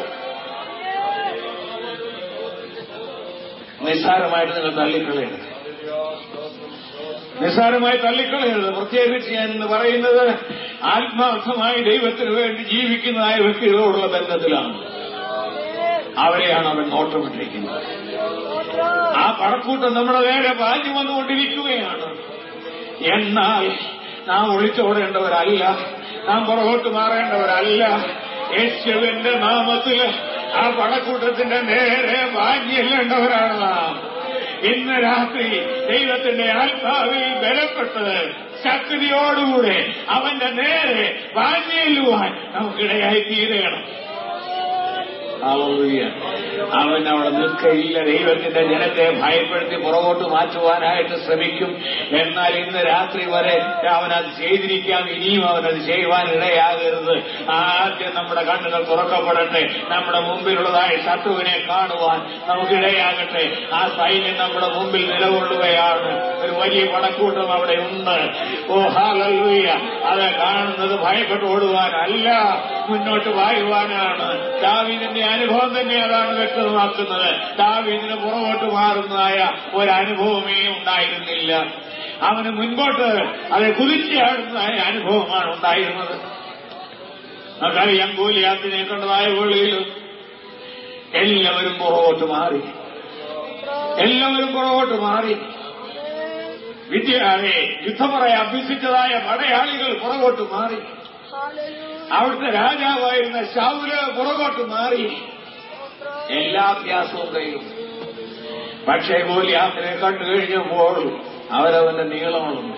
നിസ്സാരമായിട്ട് നിങ്ങൾ തള്ളിക്കളയരുത് നിസ്സാരമായി തള്ളിക്കളയരുത് പ്രത്യേകിച്ച് ഞാൻ ഇന്ന് പറയുന്നത് ആത്മാർത്ഥമായി ദൈവത്തിന് വേണ്ടി ജീവിക്കുന്നതായ വ്യക്തികളോടുള്ള ബന്ധത്തിലാണ് അവരെയാണ് അവൻ നോട്ടമിട്ടിരിക്കുന്നത് ആ പടക്കൂട്ടം നമ്മുടെ നേരെ പാഞ്ഞു വന്നുകൊണ്ടിരിക്കുകയാണ് എന്നാൽ നാം ഒളിച്ചോടേണ്ടവരല്ല നാം പുറകോട്ട് മാറേണ്ടവരല്ല യേശുവിന്റെ നാമത്തിൽ ആ പടക്കൂട്ടത്തിന്റെ നേരെ വാങ്ങിയെല്ലേണ്ടവരാണ് നാം ഇന്ന് രാത്രി ദൈവത്തിന്റെ ആത്മാവിൽ ബലപ്പെട്ട് ശക്തിയോടുകൂടെ അവന്റെ നേരെ വാങ്ങിയെല്ലുവാൻ നമുക്കിടയായി തീരണം ഹല്ലേലൂയ. അവൻ അവിടെ നിൽക്കയില്ല ദൈവത്തിന്റെ ജനത്തെ ഭയപ്പെടുത്തി പുറകോട്ട് മാറ്റുവാനായിട്ട് ശ്രമിക്കും എന്നാൽ ഇന്ന് രാത്രി വരെ അവൻ അത് ചെയ്തിരിക്കാം ഇനിയും അവൻ അത് ചെയ്യുവാൻ ഇടയാകരുത് ആദ്യം നമ്മുടെ കണ്ണുകൾ തുറക്കപ്പെടട്ടെ നമ്മുടെ മുമ്പിലുള്ളതായ ശത്രുവിനെ കാണുവാൻ നമുക്കിടയാകട്ടെ ആ സൈന്യം നമ്മുടെ മുമ്പിൽ നിലകൊള്ളുകയാണ് ഒരു വലിയ പടക്കൂട്ടം അവിടെ ഉണ്ട് ഓ ഹാലൂയ അത് കാണുന്നത് ഭയപ്പെട്ട് ഓടുവാനല്ല മുന്നോട്ട് വായുവാനാണ് ദാവീദിന്റെ അനുഭവം തന്നെ അതാണ് വ്യക്തമാക്കുന്നത് ദാവീദിന് പുറകോട്ട് മാറുന്നതായ ഒരനുഭവമേ ഉണ്ടായിരുന്നില്ല അവന് മുൻപോട്ട് അത് കുതിച്ചാടുന്നതായ അനുഭവമാണ് ഉണ്ടായിരുന്നത് നമുക്കറിയാം ഗോലിയാത്തിനെ കണ്ടതായ വേളയിലും എല്ലാവരും പുറകോട്ട് മാറി എല്ലാവരും പുറകോട്ട് മാറി വിദ്യയാതെ യുദ്ധമുറയെ അഭ്യസിച്ചതായ പടയാളികൾ പുറകോട്ട് മാറി അവിടുത്തെ രാജാവായിരുന്ന ശൗല് പുറകോട്ട് മാറി എല്ലാ അഭ്യാസവും കയ്യിലും പക്ഷേ ഗോലിയാത്തിനെ കണ്ടു കഴിഞ്ഞപ്പോൾ അവരവന്റെ നീളമുണ്ട്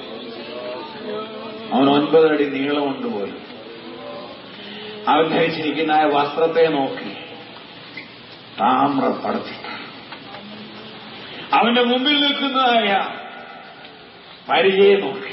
അവൻ ഒൻപത് അടി നീളമുണ്ട് പോലും അവൻ ധരിച്ചിരിക്കുന്ന ആ വസ്ത്രത്തെ നോക്കി താമ്ര പടച്ചിട്ട് അവന്റെ മുമ്പിൽ നിൽക്കുന്നതായ പരിചയം നോക്കി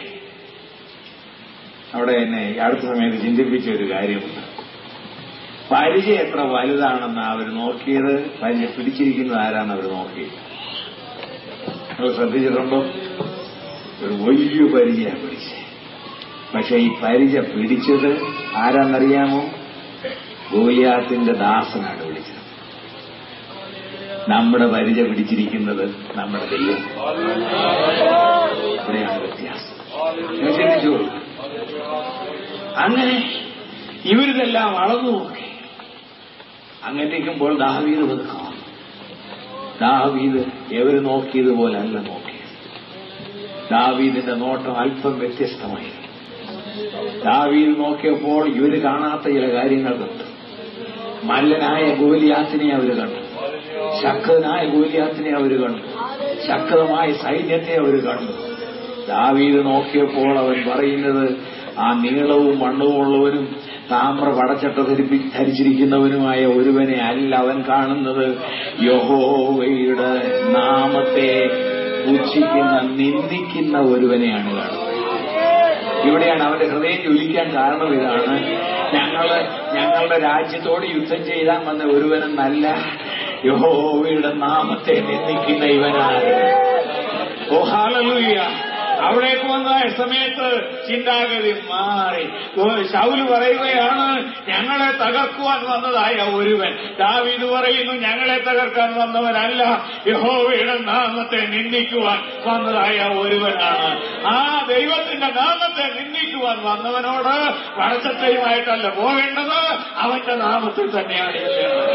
അവിടെ എന്നെ ഈ അടുത്ത സമയത്ത് ചിന്തിപ്പിച്ച ഒരു കാര്യമുണ്ട് പരിചയം എത്ര വലുതാണെന്ന് അവർ നോക്കിയത് പരിചയം പിടിച്ചിരിക്കുന്നത് ആരാന്ന് അവർ നോക്കിയത് നിങ്ങൾ ശ്രദ്ധിച്ചിട്ടുണ്ടോ ഒരു വലിയ പരിചയം പിടിച്ച് പക്ഷെ ഈ പരിച പിടിച്ചത് ആരാന്നറിയാമോ ഗോലിയാത്തിന്റെ ദാസനാണ് വിളിച്ചത് നമ്മുടെ പരിച പിടിച്ചിരിക്കുന്നത് നമ്മുടെ ദൈവം ഇവിടെയാണ് വ്യത്യാസം നിങ്ങൾ ചിന്തിച്ചോളൂ അങ്ങനെ ഇവരിതെല്ലാം അളന്നു നോക്കി അങ്ങനെയിരിക്കുമ്പോൾ ദാവീദ് വന്ന് കാണും ദാവീദ് എവര് നോക്കിയതുപോലെ അല്ല നോക്കിയത് ദാവീദിന്റെ നോട്ടം അല്പം വ്യത്യസ്തമായിരുന്നു ദാവീദ് നോക്കിയപ്പോൾ ഇവര് കാണാത്ത ചില കാര്യങ്ങൾ കണ്ടു മല്ലനായ ഗോലിയാത്തിനെ അവര് കണ്ടു ശക്തനായ ഗോലിയാത്തിനെ അവര് കണ്ടു ശക്തമായ സൈന്യത്തെ അവര് കണ്ടു ദാവീദ് നോക്കിയപ്പോൾ അവൻ പറയുന്നത് ആ നീളവും വണ്ണവുമുള്ളവനും താമ്ര പടച്ചട്ട ധരിപ്പി ധരിച്ചിരിക്കുന്നവനുമായ ഒരുവനെ അല്ല അവൻ കാണുന്നത് യഹോവയുടെ നാമത്തെ പുച്ഛിക്കുന്ന നിന്ദിക്കുന്ന ഒരുവനെയാണ് കാണുന്നത് ഇവിടെയാണ് അവന്റെ ഹൃദയം ജ്വലിക്കാൻ കാരണം ഇതാണ് ഞങ്ങള് ഞങ്ങളുടെ രാജ്യത്തോട് യുദ്ധം ചെയ്താൻ വന്ന ഒരുവനെന്നല്ല യഹോവയുടെ നാമത്തെ നിന്ദിക്കുന്ന ഇവനാണ് ഓ ഹാലലൂയ അവിടേക്ക് വന്ന സമയത്ത് ചിന്താഗതി മാറി ഓ, ശൗല് പറയുകയാണ് ഞങ്ങളെ തകർക്കുവാൻ വന്നതായ ഒരുവൻ ദാവീദ് പറയുന്നു ഞങ്ങളെ തകർക്കാൻ വന്നവനല്ല യഹോവയുടെ നാമത്തെ നിന്ദിക്കുവാൻ വന്നതായ ഒരുവനാണ് ആ ദൈവത്തിന്റെ നാമത്തെ നിന്ദിക്കുവാൻ വന്നവനോട് പടച്ചത്തെയുമായിട്ടല്ല പോകേണ്ടത് അവന്റെ നാമത്തിൽ തന്നെയാണ് ചെല്ലേണ്ടത്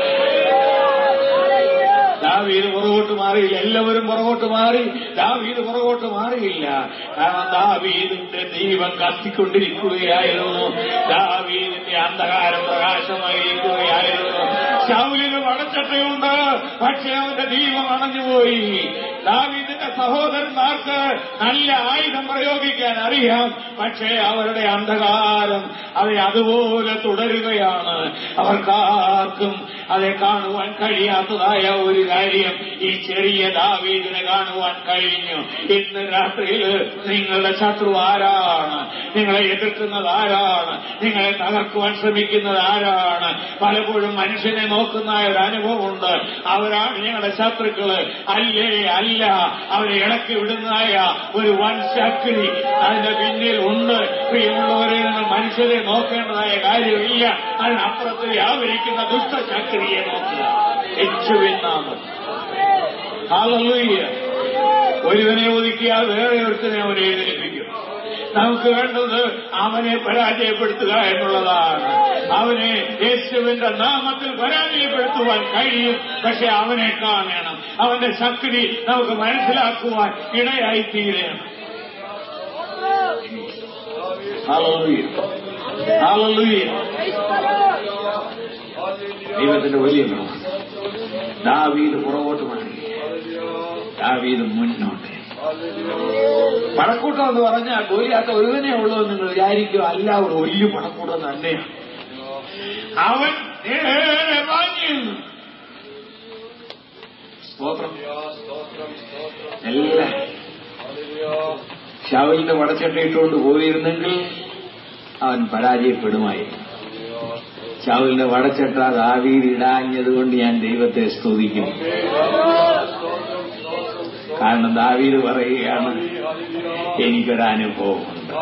ദാവീദ് പുറകോട്ട് മാറിയില്ല എല്ലാവരും പുറകോട്ട് മാറി ദാവീദ് പുറകോട്ട് മാറിയില്ല കാരണം ദാവീദിന്റെ ദൈവം കത്തിക്കൊണ്ടിരിക്കുകയായിരുന്നു ദാവീദിന്റെ അന്ധകാരം പ്രകാശമായിരിക്കുകയായിരുന്നു ശൗലിന് പടച്ച വളർച്ചട്ടയുണ്ട് പക്ഷെ അവന്റെ ദീപം അണഞ്ഞുപോയി ദാവീദിന്റെ സഹോദരന്മാർക്ക് നല്ല ആയുധം പ്രയോഗിക്കാൻ അറിയാം പക്ഷേ അവരുടെ അന്ധകാരം അവരെ അതുപോലെ തുടരുകയാണ് അവർക്കാർക്കും അതെ കാണുവാൻ കഴിയാത്തതായ ഒരു കാര്യം ഈ ചെറിയ ദാവീദിനെ കാണുവാൻ കഴിഞ്ഞു ഇന്ന് രാത്രിയിൽ നിങ്ങളുടെ ശത്രു ആരാണ് നിങ്ങളെ എതിർക്കുന്നത് ആരാണ് നിങ്ങളെ തകർക്കുവാൻ ശ്രമിക്കുന്നത് ആരാണ് പലപ്പോഴും മനുഷ്യനെ നോക്കുന്ന ഒരു അനുഭവമുണ്ട് അവരാണ് ഞങ്ങളുടെ ശത്രുക്കള് അല്ലേ അല്ല അവരെ ഇളക്കി വിടുന്നതായ ഒരു വൻ ശക്തി അതിന്റെ പിന്നിൽ ഉണ്ട് പ്രിയമുള്ളവരെ നിങ്ങൾ മനുഷ്യരെ നോക്കേണ്ടതായ കാര്യമില്ല അതിനപ്പുറത്ത് വ്യാപരിക്കുന്ന ദുഷ്ടശക്തിയെ നോക്കുക യേശുവിൻ നാമം Hallelujah. ഒരുവനെ ഒതുക്കിയാൽ വേറെ ഒരുത്തനെ അവനെ എഴുന്നേൽപ്പിക്കും നമുക്ക് വേണ്ടത് അവനെ പരാജയപ്പെടുത്തുക എന്നുള്ളതാണ് അവനെ യേശുവിന്റെ നാമത്തിൽ പരാജയപ്പെടുത്തുവാൻ കഴിയും പക്ഷെ അവനെ കാണണം അവന്റെ ശക്തി നമുക്ക് മനസ്സിലാക്കുവാൻ ഇടയായി തീരണം Hallelujah. Hallelujah. ദൈവത്തിന്റെ വലിയ നാമം. ദാവീദ് പുറകോട്ട് മാറി ദാവീദ് മുന്നോട്ട് പണക്കൂട്ടം എന്ന് പറഞ്ഞാൽ ഗോലിയാത്ത ഒരുവനെ ഉള്ളൂ എന്ന് നിങ്ങൾ വിചാരിക്കുക അല്ല ഒരു വലിയ പണക്കൂട്ടം തന്നെയാണ് അവൻ നേരെ വാങ്ങി സ്തോത്രം എല്ലാം ഷാവലിന്റെ വടച്ചട്ട ഇട്ടുകൊണ്ട് പോയിരുന്നെങ്കിൽ അവൻ പരാജയപ്പെടുമായിരുന്നു ഷാവലിന്റെ വടച്ചട്ട ദാവീദ് ഇടാഞ്ഞതുകൊണ്ട് ഞാൻ ദൈവത്തെ സ്തുതിക്കും കാരണം ദാവീദ് പറയുകയാണ് എനിക്കൊരനുഭവമുണ്ട്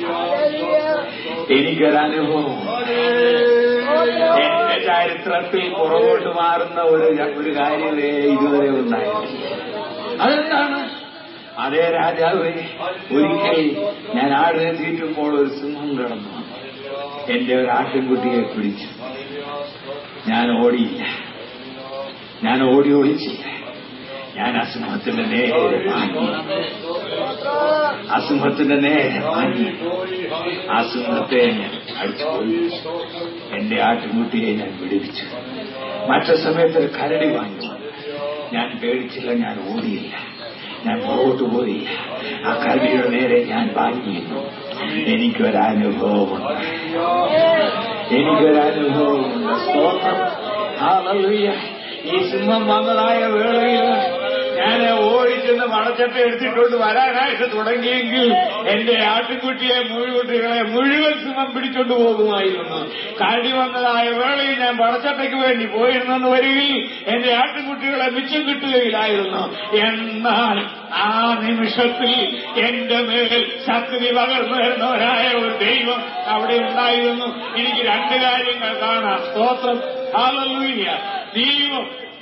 എനിക്കൊരനുഭവമുണ്ട് എന്റെ ചരിത്രത്തിൽ പുറകോട്ട് മാറുന്ന ഒരു ഒരു കാര്യമേ ഇതുവരെ ഉണ്ടായിട്ടില്ല അതെന്താണ് അതേ രാജാവേ ഒരിക്കൽ ഞാൻ ആടിനെ തീറ്റുമ്പോൾ ഒരു സിംഹം കിടന്നു എന്റെ ഒരു ആട്ടിൻകുട്ടിയെ പിടിച്ചു ഞാൻ ഓടിയില്ല ഞാൻ ഓടി ഒളിച്ചില്ല ഞാൻ അസിംഹത്തിന്റെ നേരെ വാങ്ങി അസിംഹത്തിന്റെ നേരെ വാങ്ങി ആ സിംഹത്തെ ഞാൻ അടിച്ചുപോയി എന്റെ ആട്ടിൻകുട്ടിയെ ഞാൻ വിടുവിച്ചു മറ്റു സമയത്ത് ഒരു കരടി വാങ്ങി ഞാൻ പേടിച്ചില്ല ഞാൻ ഓടിയില്ല ഞാൻ പുറകോട്ട് പോയില്ല ആ കരടിയുടെ നേരെ ഞാൻ വാങ്ങിയിരുന്നു എനിക്കൊരനുഭവമുണ്ട് എനിക്കൊരനുഭവമുണ്ട് സ്തോത്രം ഹാലലുയ്യ ഈ സിംഹം വന്നതായ വേളയിൽ ഞാൻ ഓടിച്ചെന്ന് വളച്ചട്ട എടുത്തിക്കൊണ്ട് വരാനായിട്ട് തുടങ്ങിയെങ്കിൽ എന്റെ ആട്ടിൻകുട്ടിയെ മുഴുകുട്ടികളെ മുഴുവൻ സിംഹം പിടിച്ചോണ്ട് പോകുമായിരുന്നു കരടി വന്നതായ വേളയിൽ ഞാൻ വളച്ചട്ടയ്ക്ക് വേണ്ടി പോയിരുന്നെന്ന് വരികയിൽ എന്റെ ആട്ടിൻകുട്ടികളെ മിച്ചം കിട്ടുകയില്ലായിരുന്നു എന്നാൽ ആ നിമിഷത്തിൽ എന്റെ മേൽ ശക്തി പകർന്നു വരുന്നവരായ ഒരു ദൈവം അവിടെ ഉണ്ടായിരുന്നു എനിക്ക് രണ്ട് കാര്യങ്ങൾ കാണാം സ്തോത്രം ഹാലൂയ്യ ദൈവം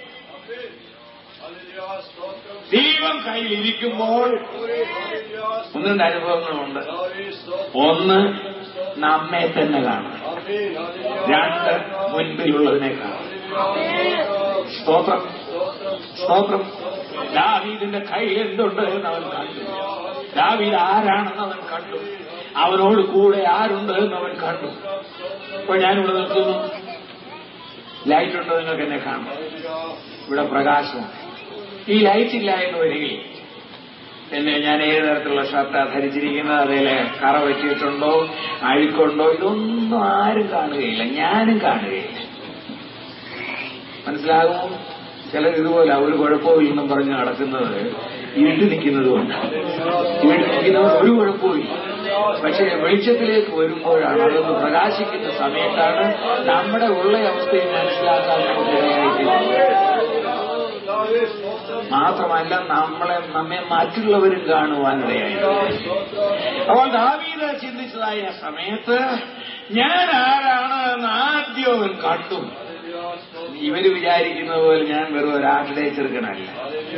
ദൈവം കയ്യിലിരിക്കുമ്പോൾ ഒന്ന് രണ്ട് അനുഭവങ്ങളുണ്ട് ഒന്ന് നമ്മെ തന്നെ കാണും രണ്ട് മുൻപിലുള്ളതിനെ കാണും സ്തോത്രം സ്തോത്രം ദാവീദിന്റെ കയ്യിൽ എന്തുണ്ട് എന്ന് അവൻ കണ്ടു ദാവീദ് ആരാണെന്ന് അവൻ കണ്ടു അവനോട് കൂടെ ആരുണ്ട് എന്ന് അവൻ കണ്ടു ഇപ്പൊ ഞാനിവിടെ നിൽക്കുന്നു ലൈറ്റ് ഉണ്ടോ നിങ്ങൾക്ക് എന്നെ കാണാം ഇവിടെ പ്രകാശമുണ്ട് ഈ ലൈറ്റ് ഇല്ല എന്ന് വരികയും പിന്നെ ഞാൻ ഏത് തരത്തിലുള്ള ഷർട്ടാണ് ധരിച്ചിരിക്കുന്നത് അതിലെ കറ പറ്റിയിട്ടുണ്ടോ അഴുക്കുണ്ടോ ഇതൊന്നും ആരും കാണുകയില്ല ഞാനും കാണുകയില്ല മനസ്സിലാകുമോ ചിലർ ഇതുപോലെ ഒരു കുഴപ്പമില്ലെന്നും പറഞ്ഞ് നടക്കുന്നത് ഇരുട്ട് നിൽക്കുന്നതുകൊണ്ട് ഇരുട്ട് നിൽക്കുന്നതുകൊണ്ട് ഒരു കുഴപ്പമില്ല പക്ഷെ വെളിച്ചത്തിലേക്ക് വരുമ്പോഴാണ് അതൊന്ന് പ്രകാശിക്കുന്ന സമയത്താണ് നമ്മുടെ ഉള്ള അവസ്ഥയെ മനസ്സിലാക്കാൻ നമുക്ക് ഇടയായിത്തീരുന്നത് മാത്രമല്ല നമ്മളെ നമ്മെ മറ്റുള്ളവരും കാണുവാനിടയായി അപ്പോൾ ദാവീദ് ചിന്തിച്ചതായ സമയത്ത് ഞാൻ ആരാണ് എന്ന് ആദ്യം അവൻ കണ്ടു ഇവര് വിചാരിക്കുന്ന പോലെ ഞാൻ വെറും ഒരാട്ടിലെ ചെറുക്കനല്ല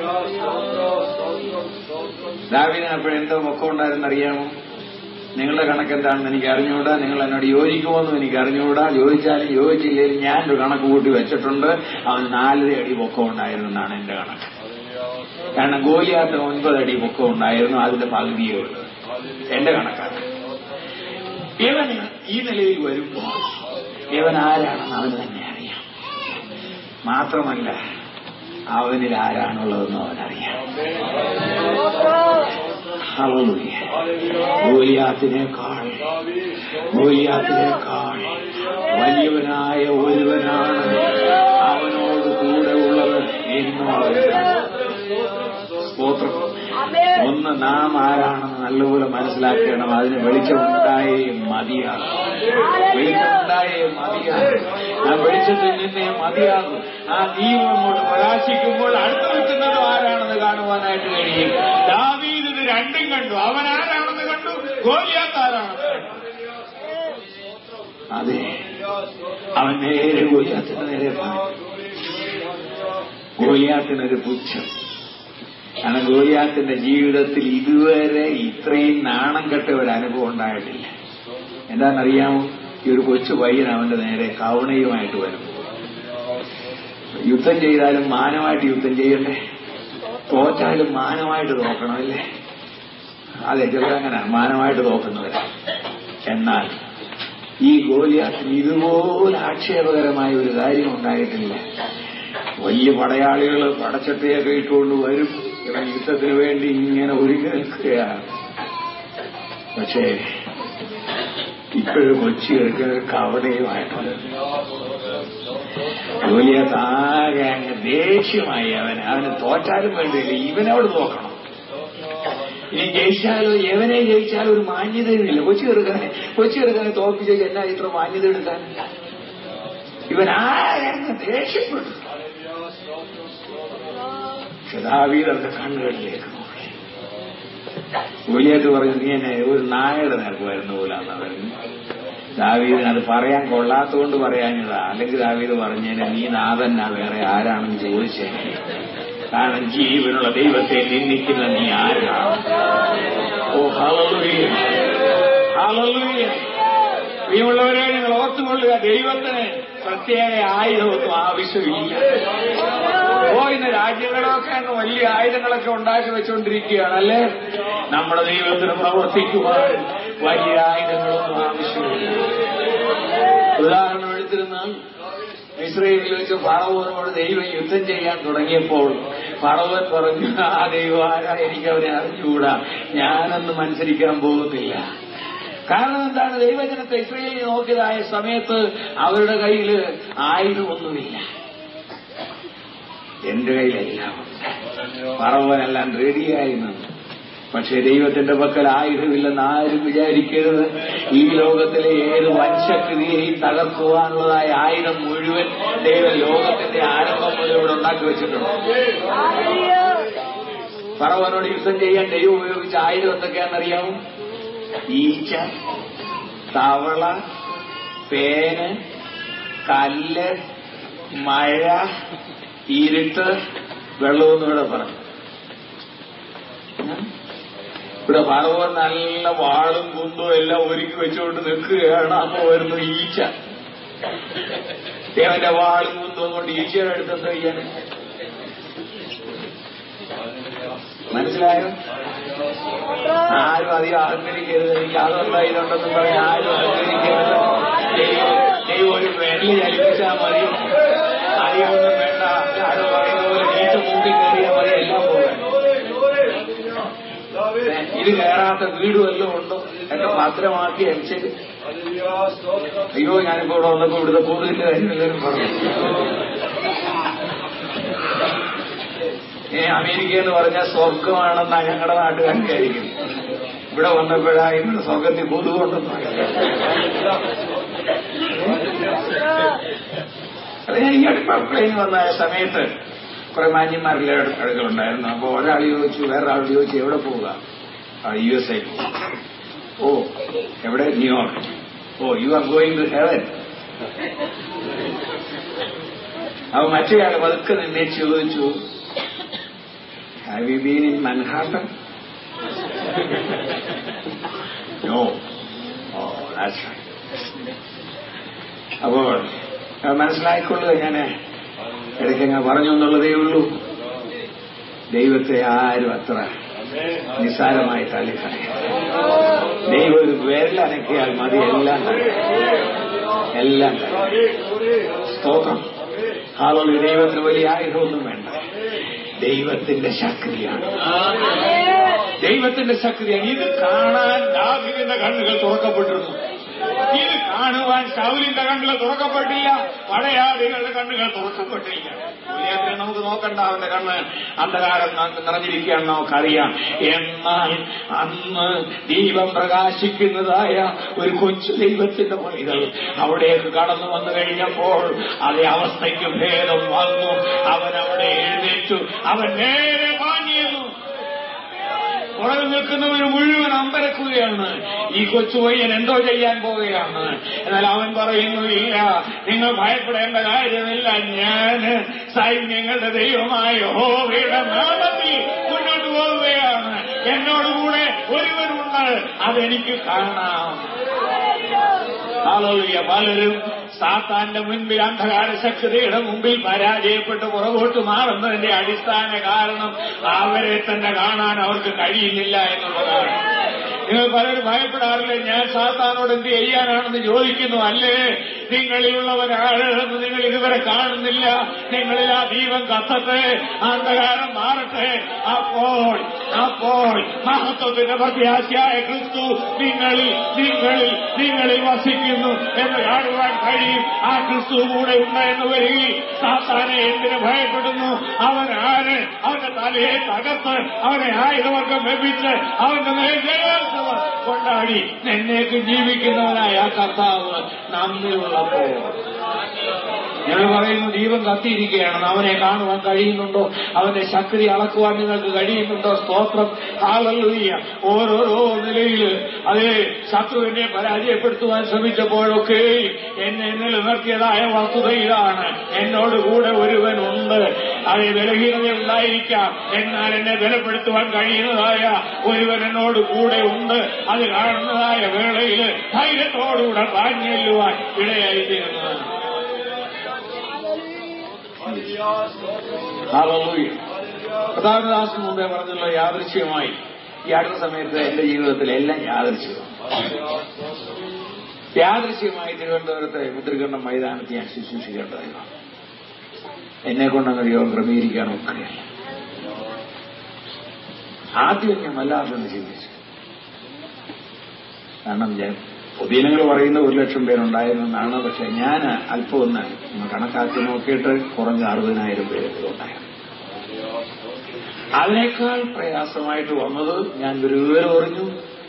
ദാവീദിന് അപ്പോഴെന്തോ പൊക്കം ഉണ്ടായിരുന്നറിയാമോ നിങ്ങളുടെ കണക്ക് എന്താണെന്ന് എനിക്ക് അറിഞ്ഞുകൂടാ നിങ്ങൾ എന്നോട് യോജിക്കുമോന്നും എനിക്ക് അറിഞ്ഞുകൂടാ യോജിച്ചാലും യോജിച്ചില്ലെങ്കിലും ഞാൻ ഒരു കണക്ക് കൂട്ടി വെച്ചിട്ടുണ്ട് അവന് നാലര അടി പൊക്കം ഉണ്ടായിരുന്നു എന്നാണ് എന്റെ കണക്ക് കാരണം ഗോലിയാത്ത ഒൻപത് അടി പൊക്കം ഉണ്ടായിരുന്നു അതിന്റെ പകുതിയേ ഉള്ളൂ എന്റെ കണക്കാണ് ഇവന് ഈ നിലയിൽ വരുമ്പോൾ ഇവൻ ആരാണെന്ന് അവന് തന്നെ അറിയാം മാത്രമല്ല അവനിൽ ആരാണുള്ളതെന്ന് അവനറിയാം ഹല്ലേലൂയ. ഗോലിയാത്തിനേക്കാൾ ഗോലിയാത്തിനേക്കാൾ വലിയവനായ ഒരുവനാണ് അവനോട് കൂടെ ഉള്ളത് എന്നും അവൻ കണ്ടു. സ്തോത്രം ഒന്ന് നാം ആരാണെന്ന് നല്ലപോലെ മനസ്സിലാക്കണം അതിന് വെളിച്ചമുണ്ടായേ മതിയാകും വെളിച്ചമുണ്ടായേ മതിയാകും ആ വെളിച്ചത്തിൽ നിന്നേ മതിയാകും ആ ദീപം അങ്ങോട്ട് പ്രകാശിക്കുമ്പോൾ അടുത്ത് നിൽക്കുന്നത് ആരാണെന്ന് കാണുവാനായിട്ട് കഴിയും ദാവീദ് ഇത് രണ്ടും കണ്ടു അവൻ ആരാണെന്ന് കണ്ടു ഗോലിയാത്ത് ആരാണെന്ന് കണ്ടു അതെ അവൻ നേരെ ഗോലിയാത്തിന്റെ നേരെ പോയി ഗോലിയാത്തിനൊരു പുച്ഛം കാരണം ഗോലിയാത്തിന്റെ ജീവിതത്തിൽ ഇതുവരെ ഇത്രയും നാണം കെട്ട ഒരു അനുഭവം ഉണ്ടായിട്ടില്ല എന്താണെന്നറിയാമോ ഈ ഒരു കൊച്ചു പയ്യൻ അവന്റെ നേരെ കവണയുമായിട്ട് വരും യുദ്ധം ചെയ്താലും മാനമായിട്ട് യുദ്ധം ചെയ്യണ്ടേ തോറ്റാലും മാനമായിട്ട് നോക്കണമല്ലേ അതെ ചിലരങ്ങനെ മാനമായിട്ട് നോക്കുന്നവരാ എന്നാൽ ഈ ഗോലിയാത്തിന് ഇതുപോലെ ആക്ഷേപകരമായ ഒരു കാര്യം ഉണ്ടായിട്ടില്ല വലിയ പടയാളികൾ പടച്ചട്ടയൊക്കെ ഇട്ടുകൊണ്ട് വരും ഇവൻ യുദ്ധത്തിന് വേണ്ടി ഇങ്ങനെ ഒരുങ്ങി നിൽക്കുകയാണ് പക്ഷേ ഇപ്പോഴും കൊച്ചി എടുക്കുന്ന കവടയുമായിട്ടുണ്ട് ഗോലിയാത്ത് ആകെ അങ്ങ് ദേഷ്യമായി അവൻ അവന് തോറ്റാലും വേണ്ടിയില്ല ഇവനോട് നോക്കണം ഇനി ജയിച്ചാലോ എവനെ ജയിച്ചാലും ഒരു മാന്യതയുമില്ല കൊച്ചി ചെറുക്കനെ കൊച്ചി ചെറുക്കനെ തോൽപ്പിച്ച എന്നാ ഇത്ര മാന്യത എടുക്കാൻ ഇവൻ ആകെ അങ്ങ് ദേഷ്യപ്പെട്ടു പക്ഷെ ദാവീദ് അവന്റെ കണ്ണുകളിലേക്ക് നോക്കി ഗോലിയാത്ത് പറഞ്ഞു നീ എന്നെ ഒരു നായയുടെ നേർക്ക് വരുന്ന പോലാന്ന് പറഞ്ഞു ദാവീദിന് അത് പറയാൻ കൊള്ളാത്തതുകൊണ്ട് പറയാഞ്ഞതാ അല്ലെങ്കിൽ ദാവീദ് പറഞ്ഞേനെ നീ നാഥന്നാ വേറെ ആരാണെന്ന് ചോദിച്ചേ കാരണം ജീവനുള്ള ദൈവത്തെ നിന്ദിക്കുന്ന നീ ആരാണ് ഓ ഹലലുയ ഹലലുയ പ്രിയമുള്ളവരെ നിങ്ങൾ ഓർത്തുകൊള്ളുക ദൈവത്തിന് പ്രത്യേക ആയുധമൊന്നും ആവശ്യമില്ല ഓ ഇന്ന് രാജ്യങ്ങളൊക്കെ അങ്ങ് വലിയ ആയുധങ്ങളൊക്കെ ഉണ്ടാക്കി വെച്ചുകൊണ്ടിരിക്കുകയാണ് അല്ലേ നമ്മുടെ ദൈവത്തിന് പ്രവർത്തിക്കുവാൻ വലിയ ആയുധങ്ങളൊന്നും ആവശ്യമില്ല ഉദാഹരണം എടുത്തിരുന്നാൽ ഇസ്രയേലിൽ വെച്ച് ഫറവോനോട് ദൈവം യുദ്ധം ചെയ്യാൻ തുടങ്ങിയപ്പോൾ ഫറവൻ പറഞ്ഞു ആ ദൈവം ആരാ എനിക്ക് അവനെ അറിഞ്ഞുകൂടാ ഞാനൊന്നും മത്സരിക്കാൻ പോകുന്നില്ല കാരണം എന്താണ് ദൈവജനത്തെ ഇസ്രയേലിൽ നോക്കിയതായ സമയത്ത് അവരുടെ കയ്യിൽ ആയുധമൊന്നുമില്ല എന്റെ കയ്യിലെല്ലാം പറവനെല്ലാം റെഡിയായി നിന്നു പക്ഷെ ദൈവത്തിന്റെ പക്കൽ ആയുധമില്ലെന്ന് ആരും വിചാരിക്കരുത് ഈ ലോകത്തിലെ ഏത് വംശകൃതിയെയും തകർക്കുവാനുള്ളതായ ആയുധം മുഴുവൻ ദൈവം ലോകത്തിന്റെ ആരംഭം മുതൽ ഇവിടെ ഉണ്ടാക്കി വെച്ചിട്ടുണ്ട് പറവനോട് യുദ്ധം ചെയ്യാൻ ദൈവം ഉപയോഗിച്ച ആയുധം എന്തൊക്കെയാണെന്നറിയാമോ ഈച്ച തവള പേന് കല്ല് മഴ ഇരുട്ട് വെള്ളമെന്ന് ഇവിടെ പറഞ്ഞു ഇവിടെ പറവൻ നല്ല വാളും കുന്തവും എല്ലാം ഒരുക്കി വെച്ചുകൊണ്ട് നിൽക്കുകയാണ് അപ്പൊ വരുന്നു ഈച്ച ദേവന്റെ വാളും കുന്തവും കൊണ്ട് ഈച്ചയുടെ അടുത്ത് എന്താ ചെയ്യാൻ മനസ്സിലായോ ആരും അധികം അഹങ്കരിക്കരുത് എനിക്ക് അതുണ്ടോ ഇതുണ്ടെന്ന് പറഞ്ഞ് ആരും അഹങ്കരിക്കരുത് ദൈവം ദൈവം ഒരു വെള്ളി ചലിപ്പിച്ചാൽ മതി അധികമൊന്നും വേണ്ട ആരും പറയുന്ന പോലെ നീച്ച മുമ്പിൽ കയറിയാൽ മതി എല്ലാം പോകാൻ ഇത് കയറാത്ത വീട് വല്ലതും ഉണ്ടോ എന്റെ ഭദ്രമാക്കി അനുസരിച്ച് അയ്യോ ഞാനിപ്പോ ഇവിടെ വന്നപ്പോ ഇവിടുത്തെ കൂടുതലിന്റെ കാര്യം എല്ലാവരും പറഞ്ഞു ഏ അമേരിക്ക എന്ന് പറഞ്ഞാൽ സ്വർഗമാണെന്നാ ഞങ്ങളുടെ നാട്ടുകാർ വിചാരിക്കുന്നത് ഇവിടെ വന്നപ്പോഴാ ഇവിടെ സ്വർഗത്തിൽ കൊതുകൊണ്ടെന്ന് അത് ഞാൻ ഈ അടുത്ത പ്ലെയിൻ വന്ന സമയത്ത് കുറെ മാന്യന്മാരുടെ അടുക്കളുണ്ടായിരുന്നു അപ്പൊ ഒരാൾ ചോദിച്ചു വേറൊരാൾ ചോദിച്ചു എവിടെ പോവുക യു എസ് ഐ ഓ എവിടെ New York oh you are going to heaven അപ്പൊ മറ്റേയാൾ പതുക്കെ നിന്നെ ചോദിച്ചു have you been in Manhattan no oh that's right അപ്പോൾ മനസ്സിലായിക്കൊള്ളുക ഞാൻ ഇടയ്ക്ക് ഞാൻ പറഞ്ഞു എന്നുള്ളതേ ഉള്ളൂ ദൈവത്തെ ആരും അത്ര നിസ്സാരമായി തള്ളിക്കളയും ദൈവം ഒരു വിരലനക്കിയാൽ മതി എല്ലാം തള്ളും. എല്ലാം തള്ളും. സ്തോത്രം ആളുകൾ ദൈവത്തിന് വലിയ ആയുധമൊന്നും വേണ്ട ദൈവത്തിന്റെ ശക്തിയാണ് ദൈവത്തിന്റെ ശക്തിയാണ് ഇത് കാണാൻ ദാവിദിന്റെ കണ്ണുകൾ തുറക്കപ്പെട്ടിരുന്നു ഇത് കാണുവാൻ ശൗലിന്റെ കണ്ണുകൾ തുറക്കപ്പെട്ടില്ല പടയാളികളുടെ കണ്ണുകൾ തുറക്കപ്പെട്ടില്ല ഉലിയാത്തിനെ നമുക്ക് നോക്കണ്ട അവന്റെ കണ്ണ് അന്ധകാരം ന- നിറഞ്ഞിരിക്കുകയാണെന്ന് നമുക്കറിയാം എന്നാൽ അന്ന് ദീപം പ്രകാശിക്കുന്നതായ ഒരു കൊച്ചു ദൈവത്തിന്റെ മണികൾ അവിടേക്ക് കടന്നു വന്നു കഴിഞ്ഞപ്പോൾ അതേ അവസ്ഥയ്ക്ക് ഭേദം വന്നു അവൻ അവിടെ എഴുന്നേറ്റു അവൻ നേരെ പാഞ്ഞിരുന്നു പുറകിൽ നിൽക്കുന്നവന് മുഴുവൻ അമ്പരക്കുകയാണ് ഈ കൊച്ചു പയ്യൻ എന്തോ ചെയ്യാൻ പോവുകയാണ് എന്നാൽ അവൻ പറയുന്നു ഇല്ല നിങ്ങൾ ഭയപ്പെടേണ്ട കാര്യമില്ല ഞാൻ സൈന്യങ്ങളുടെ ദൈവമായ ഹോവയുടെ നാമത്തിൽ മുന്നോട്ട് പോവുകയാണ് എന്നോടുകൂടെ ഒരുവനുണ്ട് അതെനിക്ക് കാണാം ആളുകൾ പലരും സാത്താന്റെ മുൻപിൽ അന്ധകാര ശക്തിയുടെ മുമ്പിൽ പരാജയപ്പെട്ട് പുറകോട്ട് മാറുന്നതിന്റെ അടിസ്ഥാന കാരണം അവരെ തന്നെ കാണാൻ അവർക്ക് കഴിയുന്നില്ല എന്നുള്ളതാണ് നിങ്ങൾ പലരും ഭയപ്പെടാറില്ല ഞാൻ സാത്താനോട് എന്ത് ചെയ്യാനാണെന്ന് ചോദിക്കുന്നു അല്ലേ നിങ്ങളിലുള്ളവരാണെന്ന് നിങ്ങൾ ഇതുവരെ കാണുന്നില്ല നിങ്ങളിൽ ആ ദീപം കത്തട്ടെ ആ അന്ധകാരം മാറട്ടെ അപ്പോൾ അപ്പോൾ മഹത്വത്തിന്റെ പ്രത്യാശയായ ക്രിസ്തു നിങ്ങളിൽ നിങ്ങളിൽ നിങ്ങളിൽ വസിക്കുന്നു എന്ന് കാണുവാൻ കഴിയും ആ ക്രിസ്തു കൂടെ ഉണ്ട് എന്ന് വരികയും സാത്താനെ എന്തിന് ഭയപ്പെടുന്നു അവൻ ആര് അവന്റെ തലയെ തകർത്ത് അവനെ ആയുധവർഗം ലഭിച്ച് അവന്റെ മേൽ ജയോത്സവം കൊണ്ടാടി എന്നേക്ക് ജീവിക്കുന്നവനായ ആ കർത്താവ് നമ്മിലുള്ളപ്പോൾ ഞങ്ങൾ പറയുന്നു ദീപം കത്തിയിരിക്കുകയാണ് അവനെ കാണുവാൻ കഴിയുന്നുണ്ടോ അവന്റെ ശക്തി അളക്കുവാൻ നിങ്ങൾക്ക് കഴിയുന്നുണ്ടോ സ്തോത്രം ഹാലല്ലൂയ്യ ഓരോരോ നിലയിൽ അതേ ശത്രുവിനെ പരാജയപ്പെടുത്തുവാൻ ശ്രമിച്ചപ്പോഴൊക്കെ എന്നെ നിലനിർത്തിയതായ വസ്തുത ഇതാണ് എന്നോട് കൂടെ ഒരുവനുണ്ട് അത് ബലഹീനത ഉണ്ടായിരിക്കാം എന്നാൽ എന്നെ ബലപ്പെടുത്തുവാൻ കഴിയുന്നതായ ഒരുവൻ എന്നോട് കൂടെ ഉണ്ട് അത് കാണുന്നതായ വേളയിൽ ധൈര്യത്തോടുകൂടെ പാഞ്ഞെല്ലുവാൻ ഇടയായിത്തീരുന്നതാണ് Hallelujah. പ്രതാപദാസ് മുമ്പേ പറഞ്ഞുള്ള യാദൃശ്യമായി ഈ അടുത്ത സമയത്ത് എന്റെ ജീവിതത്തിൽ എല്ലാം യാദൃശ്യമാണ് യാദൃശ്യമായി തിരുവനന്തപുരത്തെ മുദ്രകണ്ഠം മൈതാനത്ത് ഞാൻ ശുശ്രൂഷിക്കേണ്ടതായിരുന്നു എന്നെ കൊണ്ടങ്ങ് യോഗം ക്രമീകരിക്കാൻ ഒക്കുകയല്ല ആദ്യം ഞാൻ വല്ലാതെ ഒന്ന് ചിന്തിച്ചു കാരണം ഞാൻ പൊതുജനങ്ങൾ പറയുന്ന ഒരു ലക്ഷം പേരുണ്ടായിരുന്നെന്നാണ് പക്ഷെ ഞാൻ അല്പം ഒന്ന് ഒന്ന് കണക്കാക്കി നോക്കിയിട്ട് കുറഞ്ഞ അറുപതിനായിരം പേരെങ്കിലും ഉണ്ടായിരുന്നു അതിനേക്കാൾ പ്രയാസമായിട്ട് വന്നത് ഞാൻ ഒരു വിവരം അറിഞ്ഞു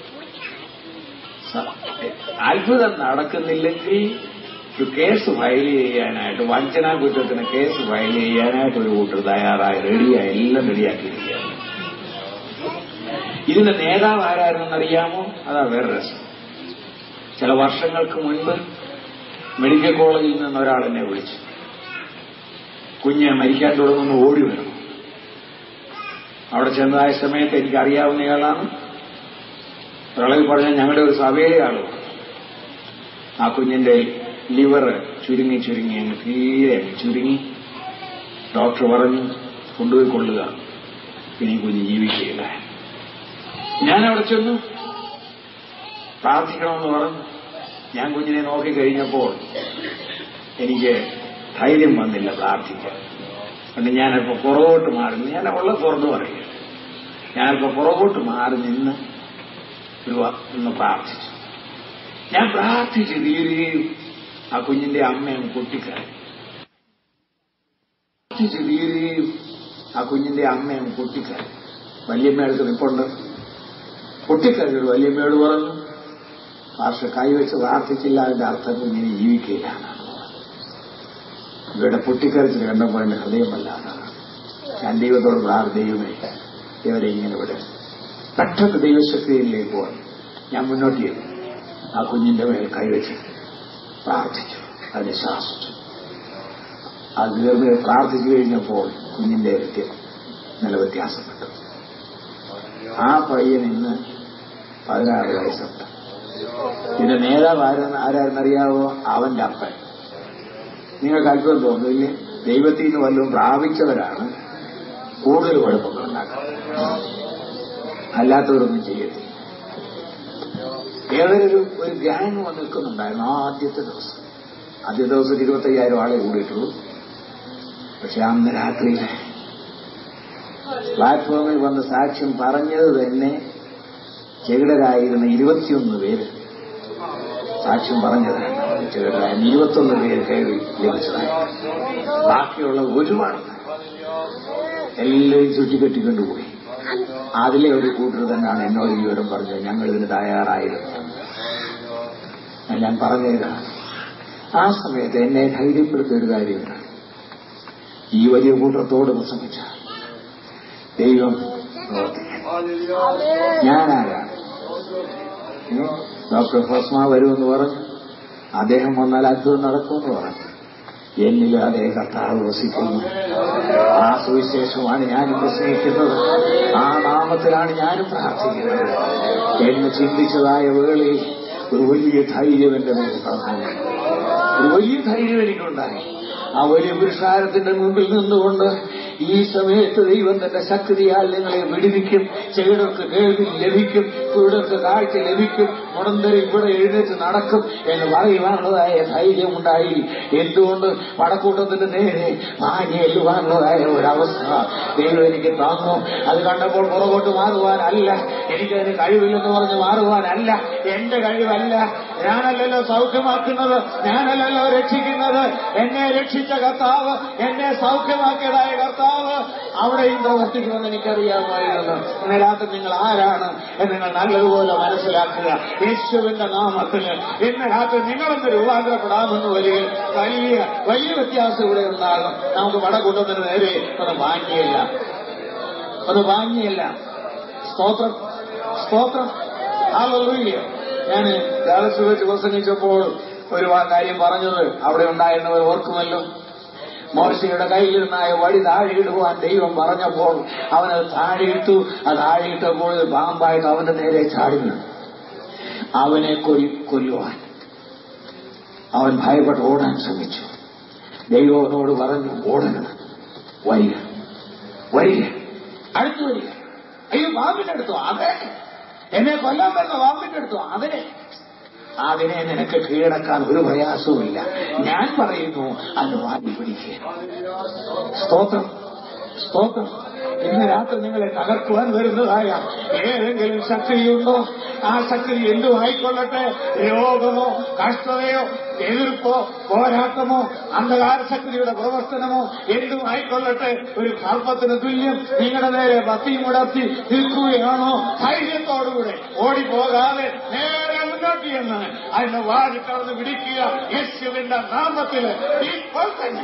സ- അത്ഭുതം നടക്കുന്നില്ലെങ്കിൽ ഒരു കേസ് ഫയൽ ചെയ്യാനായിട്ട് വഞ്ചനാ കുറ്റത്തിന് കേസ് ഫയൽ ചെയ്യാനായിട്ട് ഒരു കൂട്ടർ തയ്യാറായി റെഡിയായി എല്ലാം റെഡിയാക്കിയിരിക്കുകയാണ് ഇതിന്റെ നേതാവ് ആരായിരുന്നെന്നറിയാമോ അതാ വേറെ രസം ചില വർഷങ്ങൾക്ക് മുൻപ് മെഡിക്കൽ കോളേജിൽ നിന്ന് ഒരാൾ എന്നെ വിളിച്ചു കുഞ്ഞ് മരിക്കാൻ തുടങ്ങുന്നു ഓടി വരണം അവിടെ ചെന്നതായ സമയത്ത് എനിക്ക് അറിയാവുന്നയാളാണ് പ്രളയം പറഞ്ഞാൽ ഞങ്ങളുടെ ഒരു സഭയിലെ ആളുമാണ് ആ കുഞ്ഞിന്റെ ലിവർ ചുരുങ്ങി ചുരുങ്ങി അങ്ങ് തീരെ അങ്ങ് ചുരുങ്ങി ഡോക്ടർ പറഞ്ഞു കൊണ്ടുപോയി കൊള്ളുക ഇനി കുഞ്ഞ് ജീവിക്കുകയില്ല ഞാൻ അവിടെ ചെന്നു പ്രാർത്ഥിക്കണമെന്ന് പറഞ്ഞു ഞാൻ കുഞ്ഞിനെ നോക്കി കഴിഞ്ഞപ്പോൾ എനിക്ക് ധൈര്യം വന്നില്ല പ്രാർത്ഥിക്കാൻ അതുകൊണ്ട് ഞാനല്പം പുറകോട്ട് മാറി നിന്ന് ഞാൻ ഉള്ള തുറന്നു പറയുക ഞാനല്പം പുറകോട്ട് മാറി നിന്ന് ഒരു വ- ഒന്ന് പ്രാർത്ഥിച്ചു ഞാൻ പ്രാർത്ഥിച്ച് തീരുകയും ആ കുഞ്ഞിന്റെ അമ്മയും പൊട്ടിക്കരഞ്ഞു പ്രാർത്ഥിച്ച് തീരുകയും ആ കുഞ്ഞിന്റെ അമ്മയും പൊട്ടിക്കരഞ്ഞു വല്യമ്മയുടെ നിപ്പുണ്ട് പൊട്ടിക്കരഞ്ഞു വല്യമ്മയോട് പറഞ്ഞു പാർശ്വ കൈവച്ച് പ്രാർത്ഥിച്ചില്ല അതിന്റെ അർത്ഥം കുഞ്ഞിനെ ജീവിക്കില്ല എന്നാണ് ഇവരുടെ പൊട്ടിക്കരച്ചിൽ കണ്ടപ്പോൾ എന്റെ ഹൃദയമല്ലാതാണ് ഞാൻ ദൈവത്തോട് പ്രാർത്ഥിയുമേ ഇവരെ ഇങ്ങനെ വിട പെട്ടെന്ന് ദൈവശക്തിയിലേക്ക് പോയി ഞാൻ മുന്നോട്ട് ചെയ്തു ആ കുഞ്ഞിന്റെ മേൽ കൈവച്ച് പ്രാർത്ഥിച്ചു അതിനെ ശാസിച്ചു അത് തീർന്ന് പ്രാർത്ഥിച്ചു കഴിഞ്ഞപ്പോൾ കുഞ്ഞിന്റെ വ്യത്യ നില വ്യത്യാസപ്പെട്ടു ആ പയ്യൻ ഇന്ന് പതിനാറ് വയസ്സുണ്ട് ഇതിന്റെ നേതാവ് ആരാ- ആരായിരുന്നറിയാവോ അവന്റെ അപ്പൻ നിങ്ങൾക്ക് അല്പം തോന്നില്ലേ ദൈവത്തിൽ നിന്ന് വല്ലതും പ്രാപിച്ചവരാണ് കൂടുതൽ കുഴപ്പങ്ങൾ ഉണ്ടാക്കുന്നത് അല്ലാത്തവരൊന്നും ചെയ്യത്തില്ല ഏതൊരു ഒരു ഗ്യാങ് വന്ന് നിൽക്കുന്നുണ്ടായിരുന്നു ആ ആദ്യത്തെ ദിവസം ആദ്യ ദിവസം ഇരുപത്തയ്യായിരം ആളെ കൂടിയിട്ടുള്ളൂ പക്ഷെ അന്ന് രാത്രിയിൽ പ്ലാറ്റ്ഫോമിൽ വന്ന് സാക്ഷ്യം പറഞ്ഞത് തന്നെ ചെകിടരായിരുന്ന ഇരുപത്തിയൊന്ന് പേര് സാക്ഷ്യം പറഞ്ഞതാണ് ചെകിടരായിരുന്ന ഇരുപത്തൊന്ന് പേര് കയറി ലഭിച്ചതാണ് ബാക്കിയുള്ള ഒരുപാട് എല്ലാവരും ചുറ്റിക്കെട്ടിക്കൊണ്ടുപോയി അതിലെ ഒരു കൂട്ടർ തന്നെയാണ് എന്നോട് ഈ വിവരം പറഞ്ഞത് ഞങ്ങൾ ഇതിന് തയ്യാറായിരുന്നു ഞാൻ പറഞ്ഞതാണ് ആ സമയത്ത് എന്നെ ധൈര്യപ്പെടുത്തിയ ഒരു കാര്യമുണ്ട് ഈ വലിയ കൂട്ടത്തോട് പ്രസംഗിച്ച ദൈവം പ്രവർത്തിക്കും ഞാനാരാണ് ഏ? ഡോക്ടർ ഫസ്മ വരുമെന്ന് പറഞ്ഞു അദ്ദേഹം വന്നാൽ അത്ഭുതം നടക്കുമെന്ന് പറഞ്ഞു എന്നിൽ അതേ കർത്താവ് വസിക്കുന്നു ആ സുവിശേഷമാണ് ഞാനും പ്രസംഗിക്കുന്നത് ആ നാമത്തിലാണ് ഞാനും പ്രാർത്ഥിക്കുന്നത് എന്ന് ചിന്തിച്ചതായ വേളയിൽ ഒരു വലിയ ധൈര്യം എന്റെ മേൽ കടന്നു ഒരു വലിയ ധൈര്യം എനിക്കുണ്ടായി ആ വലിയ പുരുഷാരത്തിന്റെ മുമ്പിൽ നിന്നുകൊണ്ട് ഈ സമയത്ത് ദൈവം തന്റെ ശക്തിയാൽ നിങ്ങളെ വിടുവിക്കും ചിലർക്ക് കേൾവി ലഭിക്കും കുരുടർക്ക് കാഴ്ച ലഭിക്കും മുടന്തരി ഇവിടെ എഴുന്നേറ്റ് നടക്കും എന്ന് പറയുവാനുള്ളതായ ധൈര്യമുണ്ടായി എന്തുകൊണ്ട് വടക്കൂട്ടത്തിന്റെ നേരെ മാഞ്ഞെല്ലുവാനുള്ളതായ ഒരവസ്ഥ ദൈവം എനിക്ക് തന്നു അത് കണ്ടപ്പോൾ പുറകോട്ട് മാറുവാനല്ല എനിക്കതിന് കഴിവില്ലെന്ന് പറഞ്ഞ് മാറുവാനല്ല എന്റെ കഴിവല്ല ഞാനല്ലല്ലോ സൗഖ്യമാക്കുന്നത് ഞാനല്ലല്ലോ രക്ഷിക്കുന്നത് എന്നെ രക്ഷിച്ച കർത്താവ് എന്നെ സൗഖ്യമാക്കിയതായ കർത്താവ് അവിടെയും പ്രവർത്തിക്കുമെന്ന് എനിക്കറിയാമായിരുന്നു ഇന്ന് രാത്രി നിങ്ങൾ ആരാണ് എന്ന് നിങ്ങൾ നല്ലതുപോലെ മനസ്സിലാക്കുക യേശുവിന്റെ നാമത്തിന് ഇന്ന് രാത്രി നിങ്ങളൊന്ന് രൂപാന്തരപ്പെടാമെന്ന് വലിയ വലിയ വലിയ വ്യത്യാസം ഇവിടെ ഉണ്ടാകും നമുക്ക് വടകൂട്ടത്തിന് നേരെ ഒന്ന് വാങ്ങിയില്ല ഒന്ന് വാങ്ങിയില്ല സ്തോത്രം സ്തോത്രം ആളുകളില്ല ഞാൻ ഡാലസ് വെച്ച് പ്രസംഗിച്ചപ്പോൾ ഒരു വാ- കാര്യം പറഞ്ഞത് അവിടെ ഉണ്ടായിരുന്നവർ ഓർക്കുമല്ലോ മോശയുടെ കയ്യിലിരുന്നായ വഴി താഴെയിടുവാൻ ദൈവം പറഞ്ഞപ്പോൾ അവനത് താഴെയിട്ടു അത് താഴെയിട്ടപ്പോൾ ഒരു പാമ്പായിട്ട് അവന്റെ നേരെ ചാടി വീണു അവനെ കൊല്ലി കൊല്ലുവാൻ അവൻ ഭയപ്പെട്ട് ഓടാൻ ശ്രമിച്ചു ദൈവം അവനോട് പറഞ്ഞു ഓടരുത് വരിക വരിക അടുത്തു വരിക അയ്യോ പാമ്പിന്റെ അടുത്തോ അതെ എന്നെ കൊല്ലാൻ വരുന്ന പാമ്പിന്റെ അടുത്തോ അതിനെ അതിനെ നിനക്ക് കീഴടക്കാൻ ഒരു പ്രയാസവുമില്ല ഞാൻ പറയുന്നു അത് വാങ്ങി പിടിക്കുക സ്തോത്രം സ്തോത്രം ഇന്ന് രാത്രി നിങ്ങളെ തകർക്കുവാൻ വരുന്നതായ ഏതെങ്കിലും ശക്തിയുണ്ടോ ആ ശക്തി എന്തും ആയിക്കൊള്ളട്ടെ രോഗമോ കഷ്ടതയോ എതിർപ്പോ പോരാട്ടമോ അന്ധകാര ശക്തിയുടെ പ്രവർത്തനമോ എന്തും ആയിക്കൊള്ളട്ടെ ഒരു സർപ്പത്തിന് തുല്യം നിങ്ങളുടെ നേരെ ബത്തി മുടത്തി നിൽക്കുകയാണോ ധൈര്യത്തോടുകൂടെ ഓടിപ്പോകാതെ നേരെ മുന്നോട്ട് ചെന്ന് അതിന്റെ വാരി കടന്ന് പിടിക്കുക യേശുവിന്റെ നാമത്തില് ഇപ്പോൾ തന്നെ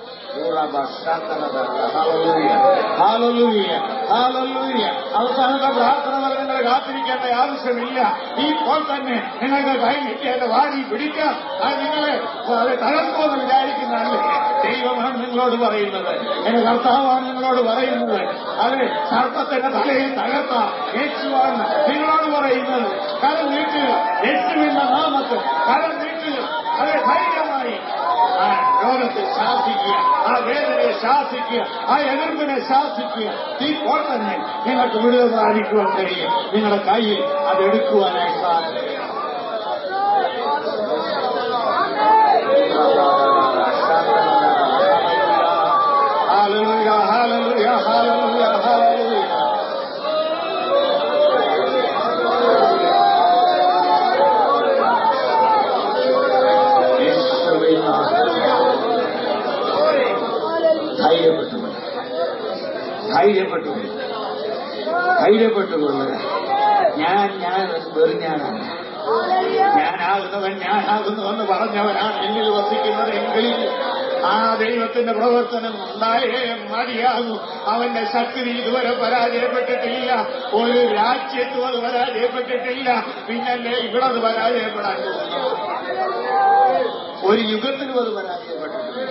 അവസാനത്തെ പ്രാർത്ഥന വരെ നിങ്ങൾ കാത്തിരിക്കേണ്ട ആവശ്യമില്ല ഇപ്പോൾ തന്നെ നിങ്ങൾക്ക് കൈ കിട്ടിയ വാടി പിടിക്കാം അത് നിങ്ങളെ അത് തകർക്കുമെന്ന് വിചാരിക്കുന്നതല്ലേ ദൈവമാണ് നിങ്ങളോട് പറയുന്നത് എന്റെ കർത്താവാണ് നിങ്ങളോട് പറയുന്നത് അത് സർപ്പത്തിന്റെ തലയിൽ തകർത്ത യേശുവാണ് നിങ്ങളോട് പറയുന്നത് കരം നീട്ടുക യേശുവിന്റെ നാമത്തിൽ കരം നീട്ടുക അത് ധൈര്യമായി ആ രോഗത്തെ ശാസിക്കുക ആ വേദനയെ ശാസിക്കുക ആ എതിർപ്പിനെ ശാസിക്കുക ഇപ്പോൾ തന്നെ നിങ്ങൾക്ക് വിടുതൽ സാധിക്കുവാൻ കഴിയും നിങ്ങളുടെ കയ്യിൽ അത് എടുക്കുവാനായി സാധിക്കും Hallelujah, hallelujah, hallelujah, hallelujah. യേശുവിൻ ധൈര്യപ്പെട്ടുകൊണ്ട് ധൈര്യപ്പെട്ടുകൊണ്ട് ധൈര്യപ്പെട്ടുകൊണ്ട് ഞാൻ ഞാൻ വെറും ഞാനാണ് ഞാനാകുന്നവൻ ഞാനാകുന്നുവെന്ന് പറഞ്ഞവനാണ് എന്നിൽ വസിക്കുന്നത് എങ്കിൽ ആ ദൈവത്തിന്റെ പ്രവർത്തനം ഉണ്ടായേ മതിയാകൂ അവന്റെ ശക്തി ഇതുവരെ പരാജയപ്പെട്ടിട്ടില്ല ഒരു രാജ്യത്തും അത് പരാജയപ്പെട്ടിട്ടില്ല പിന്നല്ലേ ഇവിടെ അത് പരാജയപ്പെടാൻ പോകുന്നു ഒരു യുഗത്തിലും അത് പരാജയപ്പെട്ടിട്ടില്ല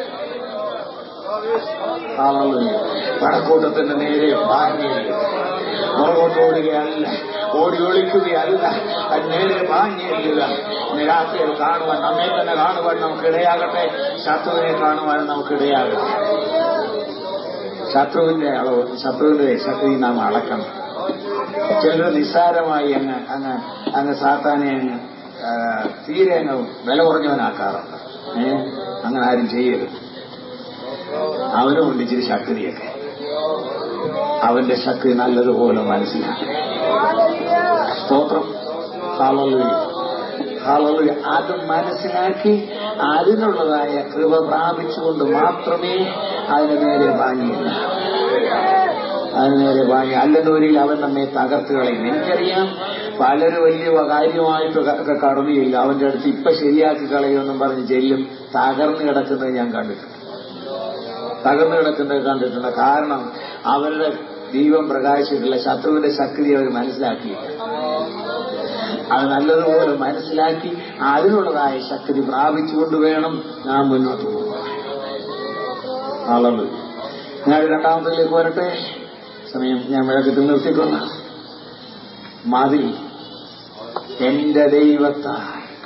വടക്കൂട്ടത്തിന്റെ നേരെ പാഞ്ഞില്ല പുറകോട്ട് ഓടുകയല്ല ഓടി ഒളിക്കുകയല്ല അത് നേരെ പാഞ്ഞില്ല രാത്രിയിൽ കാണുവാൻ നമ്മെ തന്നെ കാണുവാൻ നമുക്കിടയാകട്ടെ ശത്രുവിനെ കാണുവാൻ നമുക്കിടയാകട്ടെ ശത്രുവിന്റെ അളവ് ശത്രുവിന്റെ ശക്തി നാം അളക്കണം ചിലർ നിസ്സാരമായി അങ്ങ് അങ്ങ് അങ്ങ് സാത്താനെ അങ്ങ് ആ, തീരെ അങ്ങ് വില കുറഞ്ഞവനാക്കാറുണ്ട് ഏ അങ്ങനെ ആരും ചെയ്യരുത് അവനുമുണ്ട് ഇച്ചിരി ശക്തിയൊക്കെ അവന്റെ ശക്തി നല്ലതുപോലെ മനസ്സിലാക്കി സ്തോത്രം ഹാലലുയ ഹാലലുയ അത് മനസ്സിലാക്കി അതിനുള്ളതായ കൃപ പ്രാപിച്ചുകൊണ്ട് മാത്രമേ അതിന് നേരെ വാങ്ങിയില്ല അതിന് നേരെ വാങ്ങി അല്ലെന്നൂരിൽ അവൻ നമ്മെ തകർത്ത് കളയും എനിക്കറിയാം പലരും വലിയ കാര്യമായിട്ട് ഒക്കെ കടന്നില്ല അവന്റെ അടുത്ത് ഇപ്പൊ ശരിയാക്കി കളയുമെന്നും പറഞ്ഞ് ചെല്ലും തകർന്നു കിടക്കുന്നത് ഞാൻ കണ്ടിട്ടുണ്ട് തകർന്നു കിടക്കുന്നത് കണ്ടിട്ടുണ്ട് കാരണം അവരുടെ ദീപം പ്രകാശിച്ചിട്ടുള്ള ശത്രുവിന്റെ ശക്തി അവർ മനസ്സിലാക്കിയില്ല അത് നല്ലതുപോലെ മനസ്സിലാക്കി അതിനുള്ളതായ ശക്തി പ്രാപിച്ചുകൊണ്ട് വേണം നാം മുന്നോട്ട് പോകാൻ അളവ് ഞാൻ രണ്ടാമതിലേക്ക് വരട്ടെ സമയം ഞാൻ വിളക്കത്തിൽ നിർത്തിക്കൊള്ള മതി എന്റെ ദൈവത്താ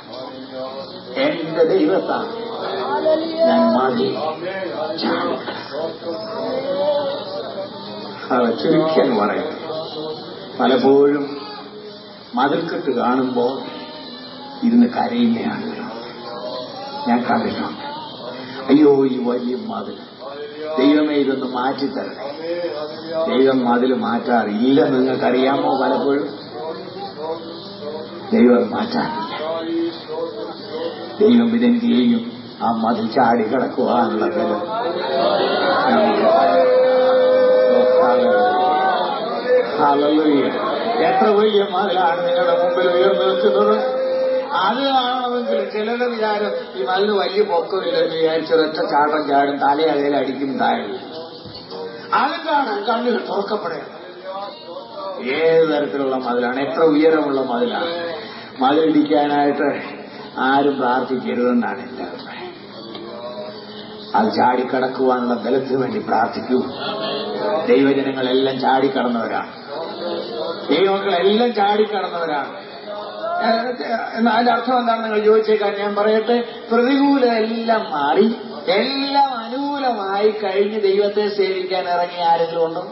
എന്റെ ദൈവത്താ ഞാൻ മതി ചുരുക്കാൻ പറയും പലപ്പോഴും മതിൽക്കെട്ട് കാണുമ്പോൾ ഇരുന്ന് കരയുന്ന ആളുകൾ ഞാൻ കണ്ടിട്ടുണ്ട് അയ്യോ ഈ വലിയ മതിൽ ദൈവമേ ഇതൊന്ന് മാറ്റിത്തരണേ ദൈവം മതിൽ മാറ്റാറില്ല നിങ്ങൾക്കറിയാമോ പലപ്പോഴും ദൈവം മാറ്റാറില്ല ദൈവം ഇതെന്ത് ചെയ്യും ആ മതിൽ ചാടി കിടക്കുവാനുള്ള ബലം ഹല്ലേലൂയ. എത്ര വലിയ മതിലാണ് നിങ്ങളുടെ മുമ്പിൽ ഉയർന്നു നിൽക്കുന്നത് അത് കാണണമെങ്കിൽ ചിലരുടെ വിചാരം ഈ മതിന് വലിയ പൊക്കമില്ലെന്ന് വിചാരിച്ച് ഒരൊറ്റ ചാട്ടം ചാടും തലയകയിൽ അടിക്കും താഴെ അത് കാണാൻ കണ്ണുകൾ തുറക്കപ്പെടണം ഏത് തരത്തിലുള്ള മതിലാണ് എത്ര ഉയരമുള്ള മതിലാണ് മതിലിടിക്കാനായിട്ട് ആരും പ്രാർത്ഥിക്കരുതെന്നാണ് എന്റെ അഭിപ്രായം അത് ചാടിക്കടക്കുവാനുള്ള ബലത്തിന് വേണ്ടി പ്രാർത്ഥിക്കൂ ദൈവജനങ്ങളെല്ലാം ചാടിക്കടന്നവരാണ് ദൈവങ്ങളെല്ലാം ചാടിക്കടന്നവരാണ് എന്നാൽ അതിന്റെ അർത്ഥം എന്താണെന്ന് നിങ്ങൾ ചോദിച്ചേക്കാൻ ഞാൻ പറയട്ടെ പ്രതികൂല എല്ലാം മാറി എല്ലാം അനുകൂലമായി കഴിഞ്ഞ് ദൈവത്തെ സേവിക്കാൻ ഇറങ്ങിയ ആരെങ്കിലും ഉണ്ടോ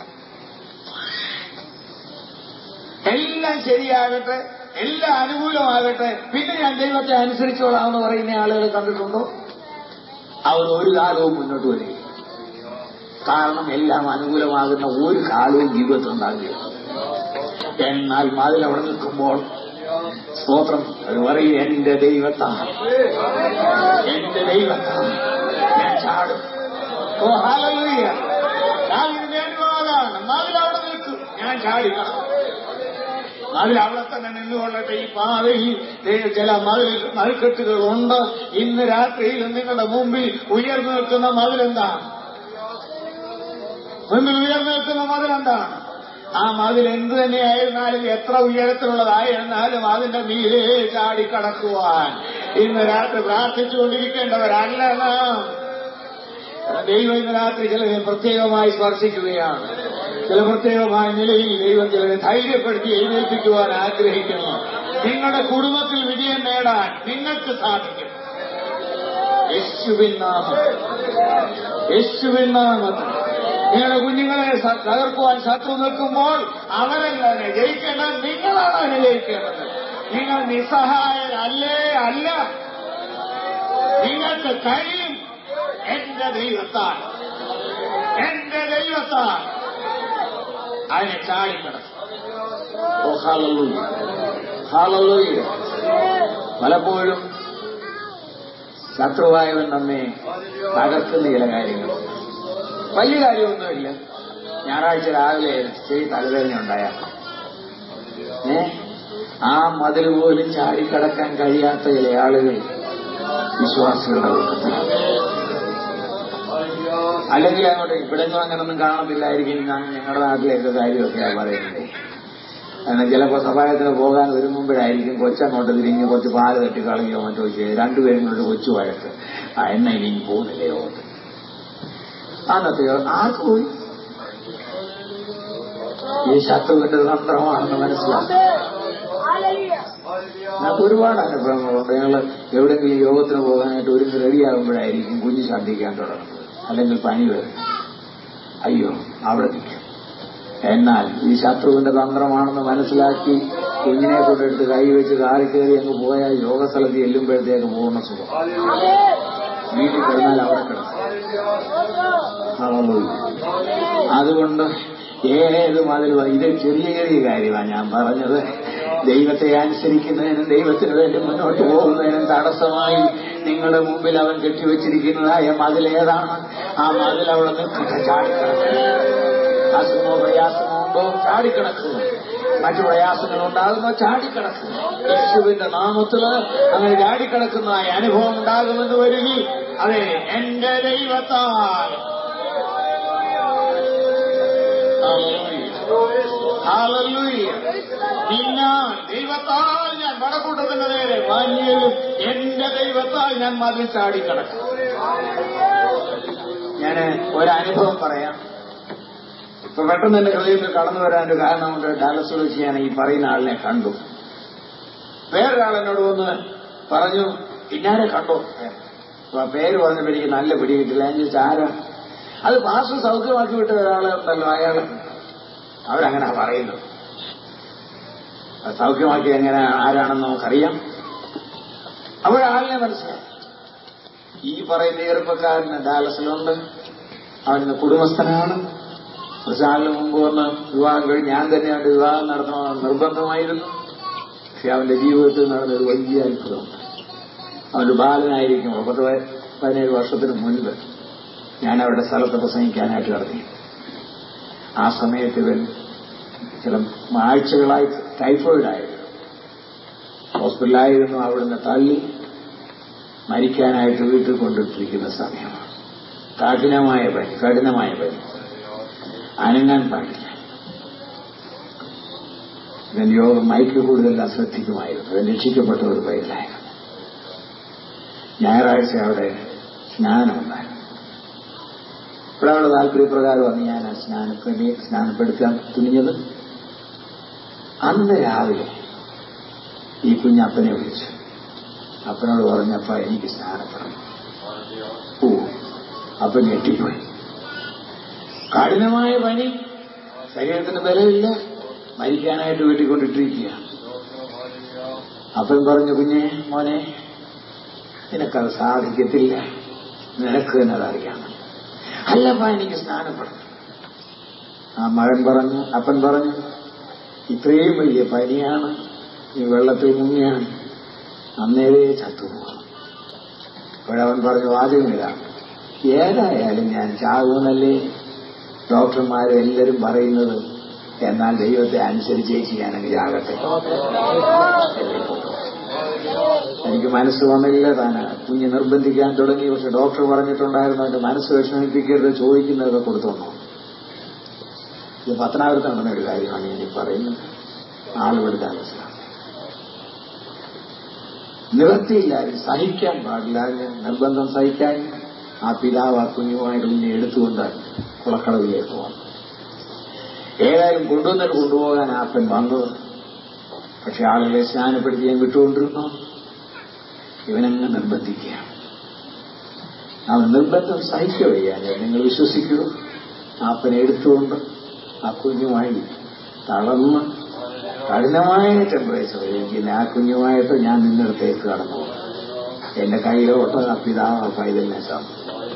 എല്ലാം ശരിയാകട്ടെ എല്ലാം അനുകൂലമാകട്ടെ പിന്നെ ഞാൻ ദൈവത്തെ അനുസരിച്ചോളാം എന്ന് പറയുന്ന ആളുകൾ കണ്ടിട്ടുണ്ടോ അവർ ഒരു കാലവും മുന്നോട്ട് വരിക കാരണം എല്ലാം അനുകൂലമാകുന്ന ഒരു കാലവും ജീവിതത്തിൽ ഉണ്ടാകില്ല എന്നാൽ മതിൽ അവിടെ നിൽക്കുമ്പോൾ സ്തോത്രം അത് പറയും എന്റെ ദൈവത്താ എന്റെ ദൈവത്താ ഞാൻ ചാടും ഓ ഹാലൂയ ഞാൻ ഇതിന്റെ അനുവാദമാണ് മതിൽ അവിടെ നിൽക്കും ഞാൻ ചാടിക്കണം അതിൽ അവിടെ തന്നെ നിന്നുകൊള്ളട്ടെ ഈ പാതയിൽ ചില മതിൽ മതിൽക്കെട്ടുകളുണ്ട് ഇന്ന് രാത്രിയിൽ നിങ്ങളുടെ മുമ്പിൽ ഉയർന്നു നിൽക്കുന്ന മതിലെന്താണ് മുമ്പിൽ ഉയർന്നു നിൽക്കുന്ന മതിലെന്താണ് ആ മതിൽ എന്ത് തന്നെയായിരുന്നാലും എത്ര ഉയരത്തിലുള്ളതായിരുന്നാലും അതിന്റെ മീതെ ചാടിക്കടക്കുവാൻ ഇന്ന് രാത്രി പ്രാർത്ഥിച്ചുകൊണ്ടിരിക്കേണ്ടവരല്ല നാം ദൈവം ഇന്ന് രാത്രി ചിലരെ പ്രത്യേകമായി സ്പർശിക്കുകയാണ് ചില പ്രത്യേകമായ നിലയിൽ ദൈവം ചിലരെ ധൈര്യപ്പെടുത്തി എഴുന്നേൽപ്പിക്കുവാൻ ആഗ്രഹിക്കുന്നു നിങ്ങളുടെ കുടുംബത്തിൽ വിജയം നേടാൻ നിങ്ങൾക്ക് സാധിക്കും യേശുവിൻ നാമം യേശുവിൻ നാമത്തിൽ നിങ്ങളുടെ കുഞ്ഞുങ്ങളെ സ- തകർക്കുവാൻ ശത്രു നിൽക്കുമ്പോൾ അവരല്ല അതിനെ ജയിക്കേണ്ടത് നിങ്ങളാണ് അതിനെ ജയിക്കേണ്ടത് നിങ്ങൾ നിസ്സഹായരല്ലേ അല്ല നിങ്ങൾക്ക് കഴിയും എന്റെ ദൈവത്താൽ എന്റെ ദൈവത്താൽ അതിനെ ചാടിക്കണം ഓ ഹാലൂയ ഹാലൂയ പലപ്പോഴും ശത്രുവായവൻ നമ്മെ തകർക്കുന്ന ചില കാര്യങ്ങൾ വലിയ കാര്യമൊന്നുമില്ല ഞായറാഴ്ച രാവിലെ ചെറിയ തലവേദന ഉണ്ടായ ഏ ആ മതിൽ പോലും ചാടിക്കടക്കാൻ കഴിയാത്ത ചില ആളുകൾ വിശ്വാസികളുടെ കൂട്ടത്തിലാണ് അല്ലെങ്കിൽ അങ്ങോട്ട് ഇവിടെങ്ങും അങ്ങനൊന്നും കാണത്തില്ലായിരിക്കും ഞാൻ ഞങ്ങളുടെ നാട്ടിലെയൊക്കെ കാര്യമൊക്കെയാണ് പറയുന്നത് കാരണം ചിലപ്പോൾ സഭായത്തിന് പോകാൻ ഒരുങ്ങുമ്പോഴായിരിക്കും കൊച്ചങ്ങോട്ട് തിരിഞ്ഞ് കുറച്ച് പാല് തട്ടി കളയോ മറ്റോ ചെയ്ത് രണ്ടുപേരും കൂടെ കൊച്ചു വഴക്ക് ആ എണ്ണ ഇനി പോകുന്നില്ലയോ അന്നത്തെ ആർക്ക് പോയി ഈ ശത്രുവിന്റെ തന്ത്രമാണെന്ന് മനസ്സിലാക്കി ഞങ്ങൾക്ക് ഒരുപാട് അനുഭവങ്ങളുണ്ട് ഞങ്ങൾ എവിടെയെങ്കിലും യോഗത്തിന് പോകാനായിട്ട് ഒരുങ്ങി റെഡിയാകുമ്പോഴായിരിക്കും കുഞ്ഞ് ഛർദ്ദിക്കാൻ തുടങ്ങുന്നത് അല്ലെങ്കിൽ പനി വരും അയ്യോ അവിടെ നിൽക്കും എന്നാൽ ഈ ശത്രുവിന്റെ തന്ത്രമാണെന്ന് മനസ്സിലാക്കി കുഞ്ഞിനെ കൊണ്ടെടുത്ത് കൈവച്ച് കാറി കയറി അങ്ങ് പോയാൽ യോഗസ്ഥലത്ത് ചെല്ലുമ്പോഴത്തേക്ക് പൂർണ്ണ സുഖം വീട്ടിൽ കിടന്നാൽ അവിടെ കിടക്കും ഹല്ലേലൂയ. അതുകൊണ്ട് ഏത് മതിൽ ഇത് ചെറിയ ചെറിയ കാര്യമാണ് ഞാൻ പറഞ്ഞത് ദൈവത്തെ അനുസരിക്കുന്നതിനും ദൈവത്തിന് വേണ്ടി മുന്നോട്ട് പോകുന്നതിനും തടസ്സമായി നിങ്ങളുടെ മുമ്പിൽ അവൻ കെട്ടിവെച്ചിരിക്കുന്നതായ മതിൽ ഏതാണ് ആ മതിൽ അവിടെ നിൽക്കട്ടെ ചാടിക്കിടക്കുക അസുഖമോ പ്രയാസമോ ഉണ്ടോ ചാടിക്കിടക്കുക മറ്റു പ്രയാസങ്ങൾ ഉണ്ടാകുന്നോ ചാടിക്കിടക്കുക യേശുവിന്റെ നാമത്തില് അങ്ങനെ ചാടിക്കിടക്കുന്നതായ അനുഭവം ഉണ്ടാകുമെന്ന് വരികി അതെ എന്റെ ദൈവത്താൽ Hallelujah. നിന്നാൽ ദൈവത്താൽ ഞാൻ വടക്കൂട്ടത്തിന്റെ നേരെ വലിയതും എന്റെ ദൈവത്താൽ ഞാൻ മതിൽ ചാടിക്കിടക്കും ഞാൻ ഒരനുഭവം പറയാം ഇപ്പൊ പെട്ടെന്ന് എന്റെ ഹൃദയത്തിൽ കടന്നു വരാനൊരു കാരണമുണ്ട് ഡാലസിൽ വെച്ച് ഞാൻ ഈ പറയുന്ന ആളിനെ കണ്ടു വേറൊരാൾ എന്നോട് വന്ന് പറഞ്ഞു ഇന്നാരെ കണ്ടു അപ്പൊ ആ പേര് പറഞ്ഞപ്പോ എനിക്ക് നല്ല പിടി കിട്ടില്ല ഞാൻ ചോദിച്ചു ആരാ അത് പാസ് സൗഖ്യമാക്കി വിട്ട ഒരാളെ ഉണ്ടല്ലോ അയാള് അവരങ്ങനെ പറയുന്നത് അത് സൗഖ്യമാക്കി എങ്ങനെ ആരാണെന്ന് നമുക്കറിയാം അപ്പോഴാളിനെ മനസ്സിലായി ഈ പറയുന്ന ചെറുപ്പക്കാരന് ഡാലസിലുണ്ട് അവന് കുടുംബസ്ഥനാണ് കുറച്ചാളിന് മുമ്പ് വന്ന് വിവാഹം കഴിഞ്ഞ് ഞാൻ തന്നെ അവന്റെ വിവാഹം നടത്തണമെന്ന് നിർബന്ധമായിരുന്നു പക്ഷെ അവന്റെ ജീവിതത്തിൽ നടന്ന ഒരു വലിയ അത്ഭുതമുണ്ട് അവന്റെ ബാലനായിരിക്കും പത്ത് വയ- പതിനേഴ് വർഷത്തിന് മുൻപ് ഞാൻ അവരുടെ സ്ഥലത്ത് പ്രസംഗിക്കാനായിട്ട് ഇറങ്ങി ആ സമയത്ത് ഇവൻ ചില ആഴ്ചകളായി ടൈഫോയിഡ് ആയിരുന്നു ഹോസ്പിറ്റലായിരുന്നു അവിടുന്ന് തള്ളി മരിക്കാനായിട്ട് വീട്ടിൽ കൊണ്ടിട്ടിരിക്കുന്ന സമയമാണ് കഠിനമായ പനി കഠിനമായ പനി അനങ്ങാൻ പാടില്ല ഇവൻ യോഗം മൈക്ക് കൂടുതൽ അശ്രദ്ധിക്കുമായിരുന്നു ഇവൻ രക്ഷിക്കപ്പെട്ട ഒരു പൈലായിരുന്നു ഞായറാഴ്ച അവിടെ സ്നാനമുണ്ടായിരുന്നു ഇവിടെ അവിടെ താല്പര്യപ്രകാരമാണ് ഞാൻ ആ സ്നാനപ്പെടി സ്നാനപ്പെടുത്താൻ തുനിഞ്ഞത് അന്ന് രാവിലെ ഈ കുഞ്ഞപ്പനെ വിളിച്ചു അപ്പനോട് പറഞ്ഞപ്പ എനിക്ക് സ്നാനപ്പെടണം ഓ അപ്പൻ ഞെട്ടിപ്പോയി കഠിനമായ പനി ശരീരത്തിന് ബലമില്ല മരിക്കാനായിട്ട് വീട്ടിൽ കൊണ്ടിട്ടിരിക്കുകയാണ് അപ്പൻ പറഞ്ഞു കുഞ്ഞെ മോനെ നിനക്കത് സാധിക്കത്തില്ല നിനക്ക് തന്നെ അതറിയാം അല്ലപ്പ എനിക്ക് സ്നാനപ്പെടണം ആ മകൻ പറഞ്ഞു അപ്പൻ പറഞ്ഞു ഇത്രയും വലിയ പനിയാണ് ഈ വെള്ളത്തിൽ മുങ്ങിയാണ് അന്നേരേ ചത്തുപോകും അപ്പോഴവൻ പറഞ്ഞു ആദ്യമില്ല ഏതായാലും ഞാൻ ചാകുമെന്നല്ലേ ഡോക്ടർമാരും എല്ലാവരും പറയുന്നത് എന്നാൽ ദൈവത്തെ അനുസരിച്ചേച്ച് ഞാനങ്ങ് ചാകട്ടെ എനിക്ക് മനസ്സ് വന്നില്ല താൻ കുഞ്ഞ് നിർബന്ധിക്കാൻ തുടങ്ങി പക്ഷെ ഡോക്ടർ പറഞ്ഞിട്ടുണ്ടായിരുന്നു എന്റെ മനസ്സ് വിഷമിപ്പിക്കരുത് ചോദിക്കുന്നതൊക്കെ കൊടുത്തോണോ ഇത് പത്തനാപുരത്ത് നടന്ന ഒരു കാര്യമാണ് ഇനി പറയുന്നത് ആളുകളുടെ അവസ്ഥ നിവൃത്തിയില്ലാതെ സഹിക്കാൻ പാടില്ല നിർബന്ധം സഹിക്കാൻ ആ പിതാവ് ആ കുഞ്ഞുമായിട്ട് കുഞ്ഞെ എടുത്തുകൊണ്ട് കുളക്കടവിലേക്ക് വന്നു ഏതായാലും കൊണ്ടുവന്നിട്ട് കൊണ്ടുപോകാൻ ആപ്പൻ വന്നത് പക്ഷെ ആളുകളെ സ്നാനപ്പെടുത്തി ഞാൻ വിട്ടുകൊണ്ടിരുന്നു ഇവനങ്ങ് നിർബന്ധിക്കുക അവൻ നിർബന്ധം സഹിക്കുകയ്യാൻ നിങ്ങൾ വിശ്വസിക്കൂ ആപ്പനെ എടുത്തുകൊണ്ട് ആ കുഞ്ഞുമായി തളർന്ന് കഠിനമായ ടെമ്പറേച്ചർ ഇരിക്കുന്ന ആ കുഞ്ഞുമായിട്ട് ഞാൻ നിന്നിടത്തേക്ക് കടന്നു എന്റെ കയ്യിലോട്ട് ആ പിതാവ് ആ പൈതലിനെ സാധിച്ചു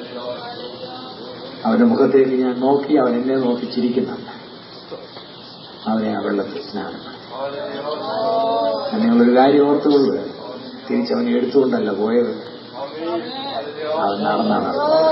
അവന്റെ മുഖത്തേക്ക് ഞാൻ നോക്കി അവൻ എന്നെ നോക്കി ചിരിക്കുന്നുണ്ട് അവനെ ആ വെള്ളത്തിൽ സ്നാനം നിങ്ങളൊരു കാര്യം ഓർത്തുകൊള്ളുക തിരിച്ചവനെ എടുത്തുകൊണ്ടല്ല പോയത് അവൻ നടന്നാണ്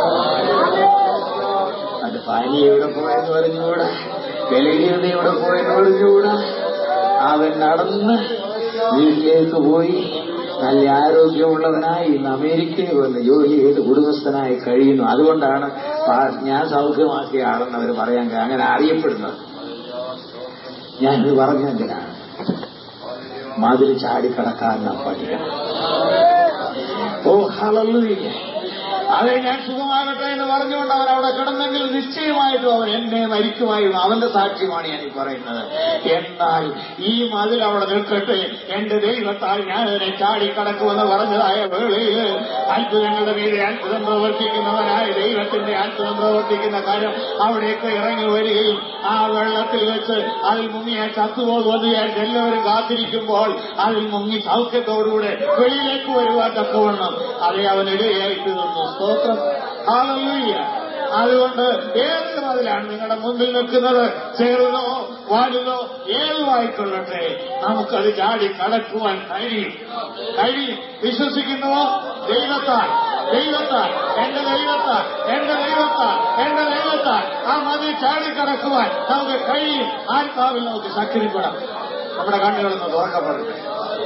അത് പാനി എവിടെ പോയെന്ന് പറഞ്ഞുകൂടാ ബലഹീനത എവിടെ പോയെന്ന് പറഞ്ഞുകൂടാ അവൻ നടന്ന് വീട്ടിലേക്ക് പോയി നല്ല ആരോഗ്യമുള്ളവനായി ഇന്ന് അമേരിക്കയിൽ വന്ന് ജോലി ചെയ്ത് കുടുംബസ്ഥനായി കഴിയുന്നു അതുകൊണ്ടാണ് പാ- ഞാൻ സൗഖ്യമാക്കിയ ആളെന്ന് അവർ പറയാൻ കാ- അങ്ങനെ അറിയപ്പെടുന്നത് ഞാനിത് പറഞ്ഞെന്തിനാണ് മതിൽ ചാടിക്കടക്കാൻ നാം പഠിക്കണം ഓ ഹലല്ലൂയ അതെ ഞാൻ സുഖമാകട്ടെ എന്ന് പറഞ്ഞുകൊണ്ട് അവൻ അവിടെ കിടന്നെങ്കിൽ നിശ്ചയമായിട്ടും അവൻ എന്നെ മരിക്കുമായിരുന്നു അവന്റെ സാക്ഷ്യമാണ് ഞാൻ ഈ പറയുന്നത് എന്നാൽ ഈ മതിൽ അവിടെ നിൽക്കട്ടെ എന്റെ ദൈവത്താൽ ഞാൻ അതിനെ ചാടിക്കടക്കുമെന്ന് പറഞ്ഞതായ വേളയിൽ അത്ഭുതങ്ങളുടെ മീതെ അത്ഭുതം പ്രവർത്തിക്കുന്നവനായ ദൈവത്തിന്റെ അത്ഭുതം പ്രവർത്തിക്കുന്ന കാര്യം അവിടേക്ക് ഇറങ്ങി വരികയും ആ വെള്ളത്തിൽ വെച്ച് അതിൽ മുങ്ങിയ ചത്തുപോകുമെന്ന് വിചാരിച്ച് എല്ലാവരും കാത്തിരിക്കുമ്പോൾ അതിൽ മുങ്ങി സൗഖ്യത്തോടുകൂടെ വെളിയിലേക്ക് വരുവാൻ തക്കവണ്ണം അതേ അവൻ ഇടയായിട്ട് നിന്നു സ്തോത്രം ഹാലൂയ്യ അതുകൊണ്ട് ഏത് മതിലാണ് നിങ്ങളുടെ മുമ്പിൽ നിൽക്കുന്നത് ചെറുതോ വലുതോ ഏതുമായിക്കൊള്ളട്ടെ നമുക്കത് ചാടി കടക്കുവാൻ കഴിയും കഴിയും വിശ്വസിക്കുന്നുവോ ദൈവത്താൽ ദൈവത്താൽ എന്റെ ദൈവത്താൽ എന്റെ ദൈവത്താൽ എന്റെ ദൈവത്താൽ ആ മതിൽ ചാടിക്കടക്കുവാൻ നമുക്ക് കഴിയും ആത്മാവിൽ നമുക്ക് ശക്തിപ്പെടാം നമ്മുടെ കണ്ണുകളൊന്ന് തുറക്കപ്പെടട്ടെ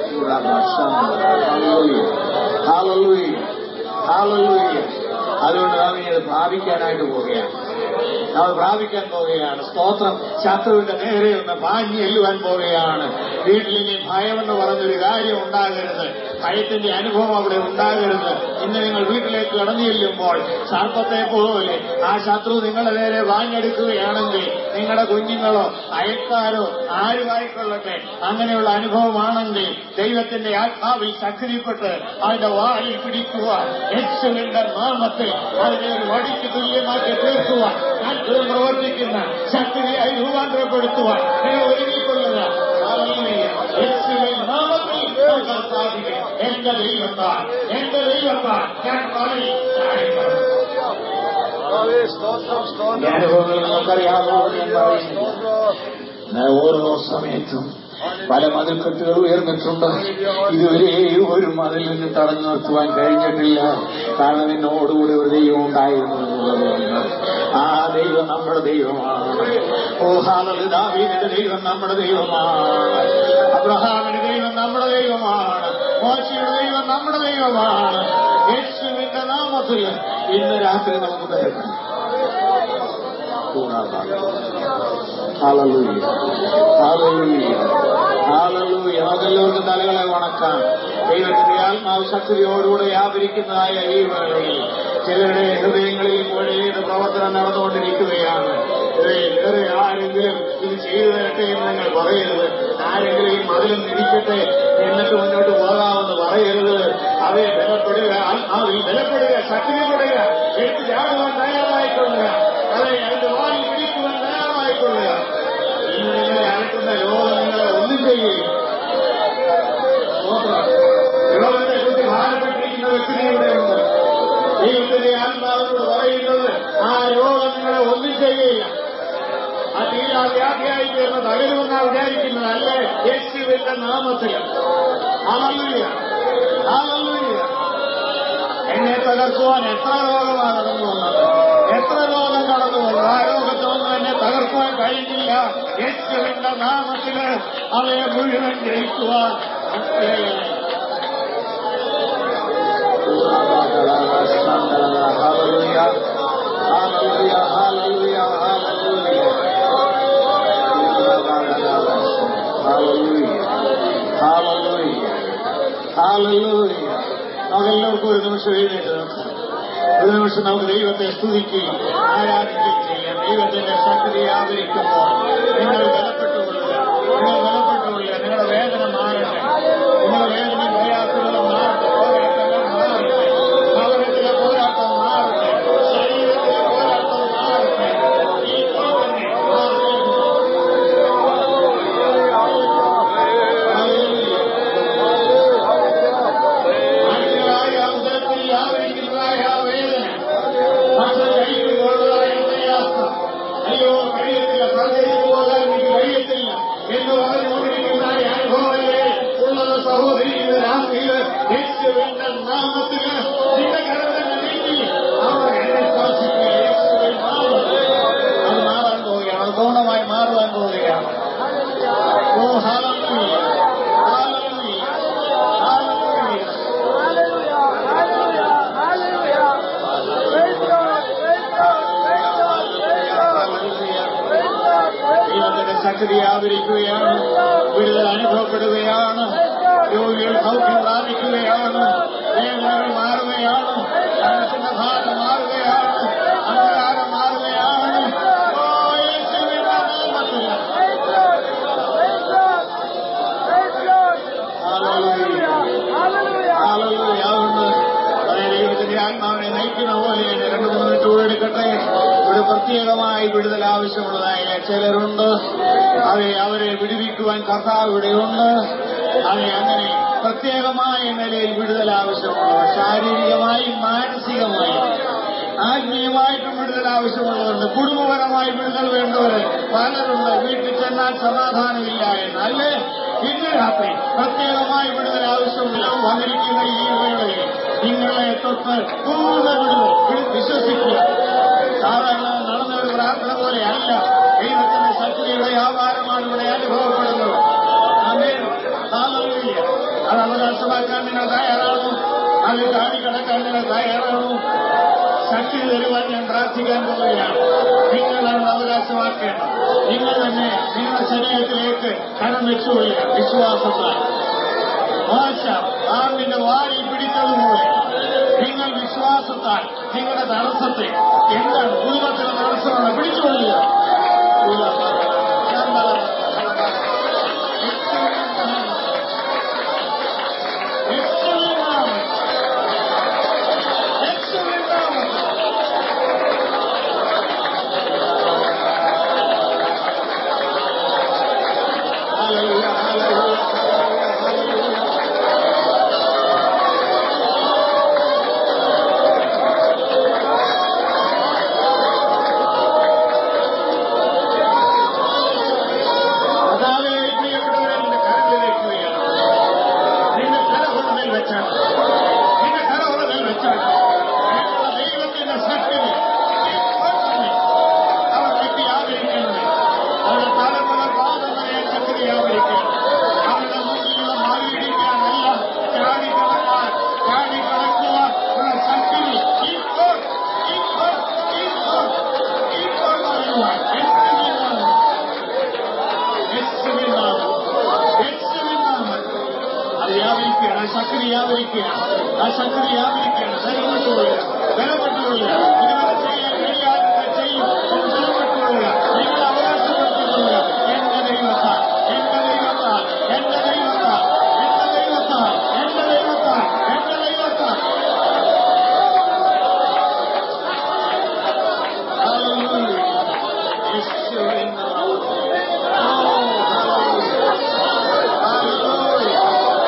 അതുകൊണ്ട് നാം ഇനി അത് പ്രാപിക്കാനായിട്ട് പോവുകയാണ് നാം പ്രാപിക്കാൻ പോവുകയാണ് സ്തോത്രം ശത്രുവിന്റെ നേരെ ഒന്ന് പാഞ്ഞു എല്ലുവാൻ പോവുകയാണ് വീട്ടിൽ ഇനി ഭയമെന്ന് പറഞ്ഞൊരു കാര്യം ഉണ്ടാകരുത് ഭയത്തിന്റെ അനുഭവം അവിടെ ഉണ്ടാകരുത് ഇന്ന് നിങ്ങൾ വീട്ടിലേക്ക് കടന്നു ചെല്ലുമ്പോൾ സർപ്പത്തെ പോലെ ആ ശത്രു നിങ്ങളുടെ നേരെ വാഞ്ഞെടുക്കുകയാണെങ്കിൽ നിങ്ങളുടെ കുഞ്ഞുങ്ങളോ അയൽക്കാരോ ആരുമായിക്കൊള്ളട്ടെ അങ്ങനെയുള്ള അനുഭവമാണെങ്കിൽ ദൈവത്തിന്റെ ആത്മാവിൽ ശക്തിപ്പെട്ട് അതിന്റെ വാലിൽ പിടിക്കുവാൻ യേശുവിന്റെ നാമത്തിൽ അതിനെ ഒരു വടിക്ക് തുല്യമാക്കി തീർക്കുവാൻ അത്ഭുതം പ്രവർത്തിക്കുന്ന ശക്തിയായി രൂപാന്തരപ്പെടുത്തുവാൻ നിങ്ങൾ ഒരുങ്ങിക്കൊള്ളുക ഹല്ലേലൂയ. യേശുവിൻ നാമത്തിൽ നമുക്ക് സാധിക്കും എന്റെ ദൈവത്താൽ എന്റെ ദൈവത്താൽ ഞാൻ പറയും ഈ അനുഭവങ്ങൾ നമുക്കറിയാമോ ഞാൻ പറയുന്നു എന്നാൽ ഓരോ സമയത്തും പല മതിൽക്കെട്ടുകൾ ഉയർന്നിട്ടുണ്ട് ഇതുവരെ ഒരു മതിലിന് തടഞ്ഞു നിർത്തുവാൻ കഴിഞ്ഞിട്ടില്ല കാരണം എന്നോടുകൂടി ഒരു ദൈവം ഉണ്ടായിരുന്നു എന്നുള്ളതുകൊണ്ട് ആ ദൈവം നമ്മുടെ ദൈവമാണ് ഓ ഹാലല് ദാവീദിന്റെ ദൈവം നമ്മുടെ ദൈവമാണ് അബ്രഹാമിന്റെ ദൈവം നമ്മുടെ ദൈവമാണ് മോശയുടെ ദൈവം നമ്മുടെ ദൈവമാണ് യേശുവിന്റെ നാമത്തിൽ ഇന്ന് രാത്രി നമുക്ക് തരണം Hallelujah. Hallelujah. Hallelujah. നമുക്കെല്ലാവർക്കും തലകളെ വണക്കാം ദൈവത്തിന്റെ ആത്മാവ് ശക്തിയോടുകൂടെ വ്യാപരിക്കുന്നതായ ഈ വേളയിൽ ചിലരുടെ ഹൃദയങ്ങളിൽ ഇപ്പോൾ ഏത് പ്രവർത്തനം നടന്നുകൊണ്ടിരിക്കുകയാണ് ഇത് വേറെ ആരെങ്കിലും ഇത് ചെയ്തു തരട്ടെ എന്ന് നിങ്ങൾ പറയരുത് ആരെങ്കിലും ഈ മതിലും ഇരിക്കട്ടെ എന്നിട്ട് മുന്നോട്ട് പോകാമെന്ന് പറയരുത് അവയെ ബലപ്പെടുക ആത്മാവിൽ ബലപ്പെടുക ശക്തിപ്പെടുക എടുത്ത് ചാടുവാൻ തയ്യാറായിക്കൊള്ളുക അതെ അതിന്റെ വാലിൽ പിടിക്കുവാൻ തയ്യാറായിക്കൊള്ളുക ഇന്ന് നിങ്ങളെ അലക്കുന്ന രോഗം നിങ്ങളെ ഒന്നും ചെയ്യില്ല രോഗത്തെ കുറിച്ച് ഭാരപ്പെട്ടിരിക്കുന്ന വ്യക്തി ഇവിടെയുണ്ട് ദൈവത്തിന്റെ ആത്മാവിനോട് പറയുന്നത് ആ രോഗം നിങ്ങളെ ഒന്നും ചെയ്യില്ല ആ തീരാ വ്യാധിയായി തീർന്ന് തകരുമെന്നാ വിചാരിക്കുന്നത് അല്ലേ യേശുവിന്റെ നാമത്തിൽ ആലല്ലുയ ആലല്ലുയ എന്നെ തകർക്കുവാൻ എത്ര രോഗമാണ് കടന്നു വന്നത് എത്ര രോഗം കടന്നു വന്നു ആ രോഗത്തൊന്നും എന്നെ തകർക്കുവാൻ കഴിഞ്ഞില്ല യേശുവിന്റെ നാമത്തില് അവയെ മുഴുവൻ ജയിക്കുവാൻ നമുക്കെല്ലാവർക്കും ഒരു നിമിഷം എഴുന്നേറ്റ് നോക്കാം ഒരു നിമിഷം നമുക്ക് ദൈവത്തെ സ്തുതിക്കുകയും ആരാധിക്കുകയും ചെയ്യാം ദൈവത്തിന്റെ ശക്തി ആദരിക്കുമ്പോൾ നിങ്ങൾ ബലപ്പെട്ടുകൊള്ളുക നിങ്ങൾ ബലപ്പെട്ടുകൊള്ളുക നിങ്ങളുടെ വേദന മാറട്ടെ നിങ്ങളുടെ വേദന പ്രയാസങ്ങളും മാറട്ടെ പോരാട്ടങ്ങൾ മാറട്ടെ ഭവനത്തിലെ പോരാട്ടം മാറട്ടെ ശരീരത്തിലെ പോരാട്ടം മാറട്ടെ ഈ തന്നെ ആളുകളായ ഉദരത്തിൽ വ്യാപരിക്കുന്നതായ ആ വേദന ഭക്ഷണം കഴിക്കുമ്പോഴുള്ളതായ പ്രയാസം അയ്യോ കഴിയത്തില്ല സഞ്ചരിച്ചു പോകാൻ എനിക്ക് കഴിയത്തില്ല എന്ന് പറഞ്ഞുകൊണ്ടിരിക്കുന്നതായ അനുഭവമല്ലേ ഉള്ളത് സഹോദരി ഇന്ന് രാത്രിയിൽ യേശുവിന്റെ നാമത്തിന് നിന്റെ കരത്തിന്റെ നീക്കി അവർ എന്നെ സ്പർശിക്കുക യേശുവിൻ നാമത്തിൽ അത് മാറാൻ പോവുകയാണ് അത് പൂർണ്ണമായി മാറുവാൻ പോവുകയാണ് ഓ ഹാലൂയ ഹാലൂയ ഹാലൂയ ദൈവത്തിന്റെ ശക്തി ആദരിക്കുകയാണ് വിടുതൽ അനുഭവപ്പെടുകയാണ് രോഗികൾ സൗഖ്യം പ്രാപിക്കുകയാണ് വേദനകൾ മാറുകയാണ് മനസ്സിന്റെ ഭാരം ആത്മാവിനെ നയിക്കുന്ന പോലെയാണ് രണ്ടു മൂന്ന് മിനിറ്റ് കൂടെ എടുക്കട്ടെ ഇവിടെ പ്രത്യേകമായി വിടുതൽ ആവശ്യമുള്ളതായ ചിലരുണ്ട് അതെ അവരെ വിടുവിക്കുവാൻ കർത്താവ് ഇവിടെയുണ്ട് അതെ അങ്ങനെ പ്രത്യേകമായ നിലയിൽ വിടുതൽ ആവശ്യമുള്ളവർ ശാരീരികമായും മാനസികമായും ആത്മീയമായിട്ടും വിടുതൽ ആവശ്യമുള്ളവരുണ്ട് കുടുംബപരമായി വിടുതൽ വേണ്ടവര് പലരുണ്ട് വീട്ടിൽ ചെന്നാൽ സമാധാനമില്ല എന്ന് അല്ലേ ഇന്ന് രാത്രി പ്രത്യേകമായി വിടുതൽ ആവശ്യമുള്ള വന്നിരിക്കുന്ന ഈ വേളയിൽ നിങ്ങളെ തൊട്ട് പൂർണ്ണ വിടുതൽ വി- വിശ്വസിക്കുക സാധാരണ നടന്ന ഒരു പ്രാർത്ഥന പോലെയല്ല ദൈവത്തിന്റെ ശക്തിയുടെ വ്യാപാരമാണ് ഇവിടെ അനുഭവപ്പെടുന്നത് ആമേൻ. ഹല്ലേലൂയ. അത് അവകാശമാക്കാൻ നിങ്ങൾ തയ്യാറാണോ അത് ചാടിക്കടക്കാൻ നിങ്ങൾ തയ്യാറാണോ ശക്തി തരുവാൻ ഞാൻ പ്രാർത്ഥിക്കാൻ പോവുകയാണ് നിങ്ങളാണ് അവകാശമാക്കേണ്ടത് നിങ്ങൾ തന്നെ നിങ്ങളുടെ ശരീരത്തിലേക്ക് കരം വെച്ചുകൊള്ളുക വിശ്വാസത്താൽ മോശ ആറിന്റെ വാരിൽ പിടിച്ചതുപോലെ നിങ്ങൾ വിശ്വാസത്താൽ നിങ്ങളുടെ തടസ്സത്തെ എന്താണ് കുടുംബത്തിലെ തടസ്സമാണ് പിടിച്ചുകൊള്ളുക Hallelujah, hallelujah, hallelujah, hallelujah. കർത്താവേ, പ്രിയപ്പെട്ടവരെ, നിന്റെ കരങ്ങളിൽ വെക്കുകയാണ്. നിന്റെ കരമുറമേൽ വെച്ചാണ് നിന്റെ കരമുറമേൽ വെച്ചാണ് ഞങ്ങളുടെ ദൈവത്തിന്റെ ശക്തി അവർ വ്യക്തി ആദരിക്കുന്നത് അവരുടെ തലമുറ പാദം വരെ ശക്തി ആദരിക്കണം അവരുടെ മുന്നിലുള്ള മാറിയിടിക്കാനല്ല ചാടിക്കടക്കാൻ ചാടിക്കടക്കുവാൻ ഉള്ള ശക്തി ഇപ്പോൾ ഇപ്പോൾ ഇപ്പോൾ ഇപ്പോൾ പറയുവാൻ യേശുവിൻ നാമം. യേശുവിൻ നാമം. അത് വ്യാപരിക്കുകയാണ് ആ ശക്തി വ്യാപരിക്കുകയാണ് ആ ശക്തി വ്യാപരിക്കുകയാണ് ബലപ്പെട്ടുകൊള്ളുക ബലപ്പെട്ടുകൊള്ളുക ഇതുവരെ ചെയ്യാൻ കഴിയാതെ ചെയ്യും എന്ന് ബലപ്പെട്ടുകൊള്ളുക നിങ്ങൾ അവകാശപ്പെടുത്തിക്കൊള്ളുക എന്റെ ദൈവത്താൽ എന്റെ ദൈവത്താൽ എന്റെ ദൈവത്താൽ എന്റെ ദൈവത്താൽ എന്റെ ദൈവത്താൽ എന്റെ ദൈവത്താൽ Hallelujah. യേശുവിൻ നാമം. Oh, hallelujah. Hallelujah.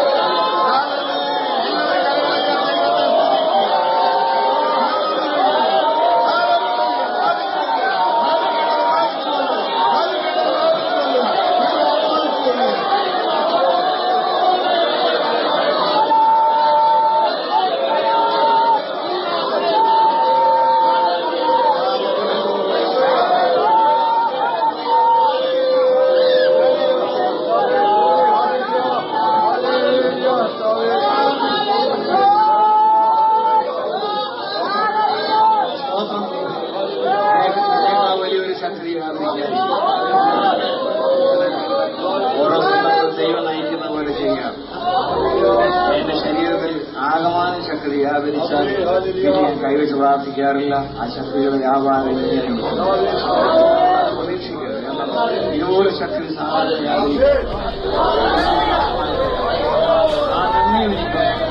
സ്തോത്രം ദൈവം വലിയൊരു ശക്തി ഓരോ ദിവസവും ദൈവം നയിക്കുന്ന പോലെ ചെയ്യാം എന്റെ ശരീരത്തിൽ ആകമാനം ശക്തി വ്യാപരിച്ചാൽ പിന്നെ ഞാൻ കൈവച്ച് പ്രാർത്ഥിക്കാറില്ല ആ ശക്തിയുടെ വ്യാപാരം ഇങ്ങനെയുണ്ട് പ്രതീക്ഷിക്കരുത് എന്നാൽ ഇതുപോലെ ശക്തി സാധാരണ വ്യാപരിക്കും ആ നന്ദി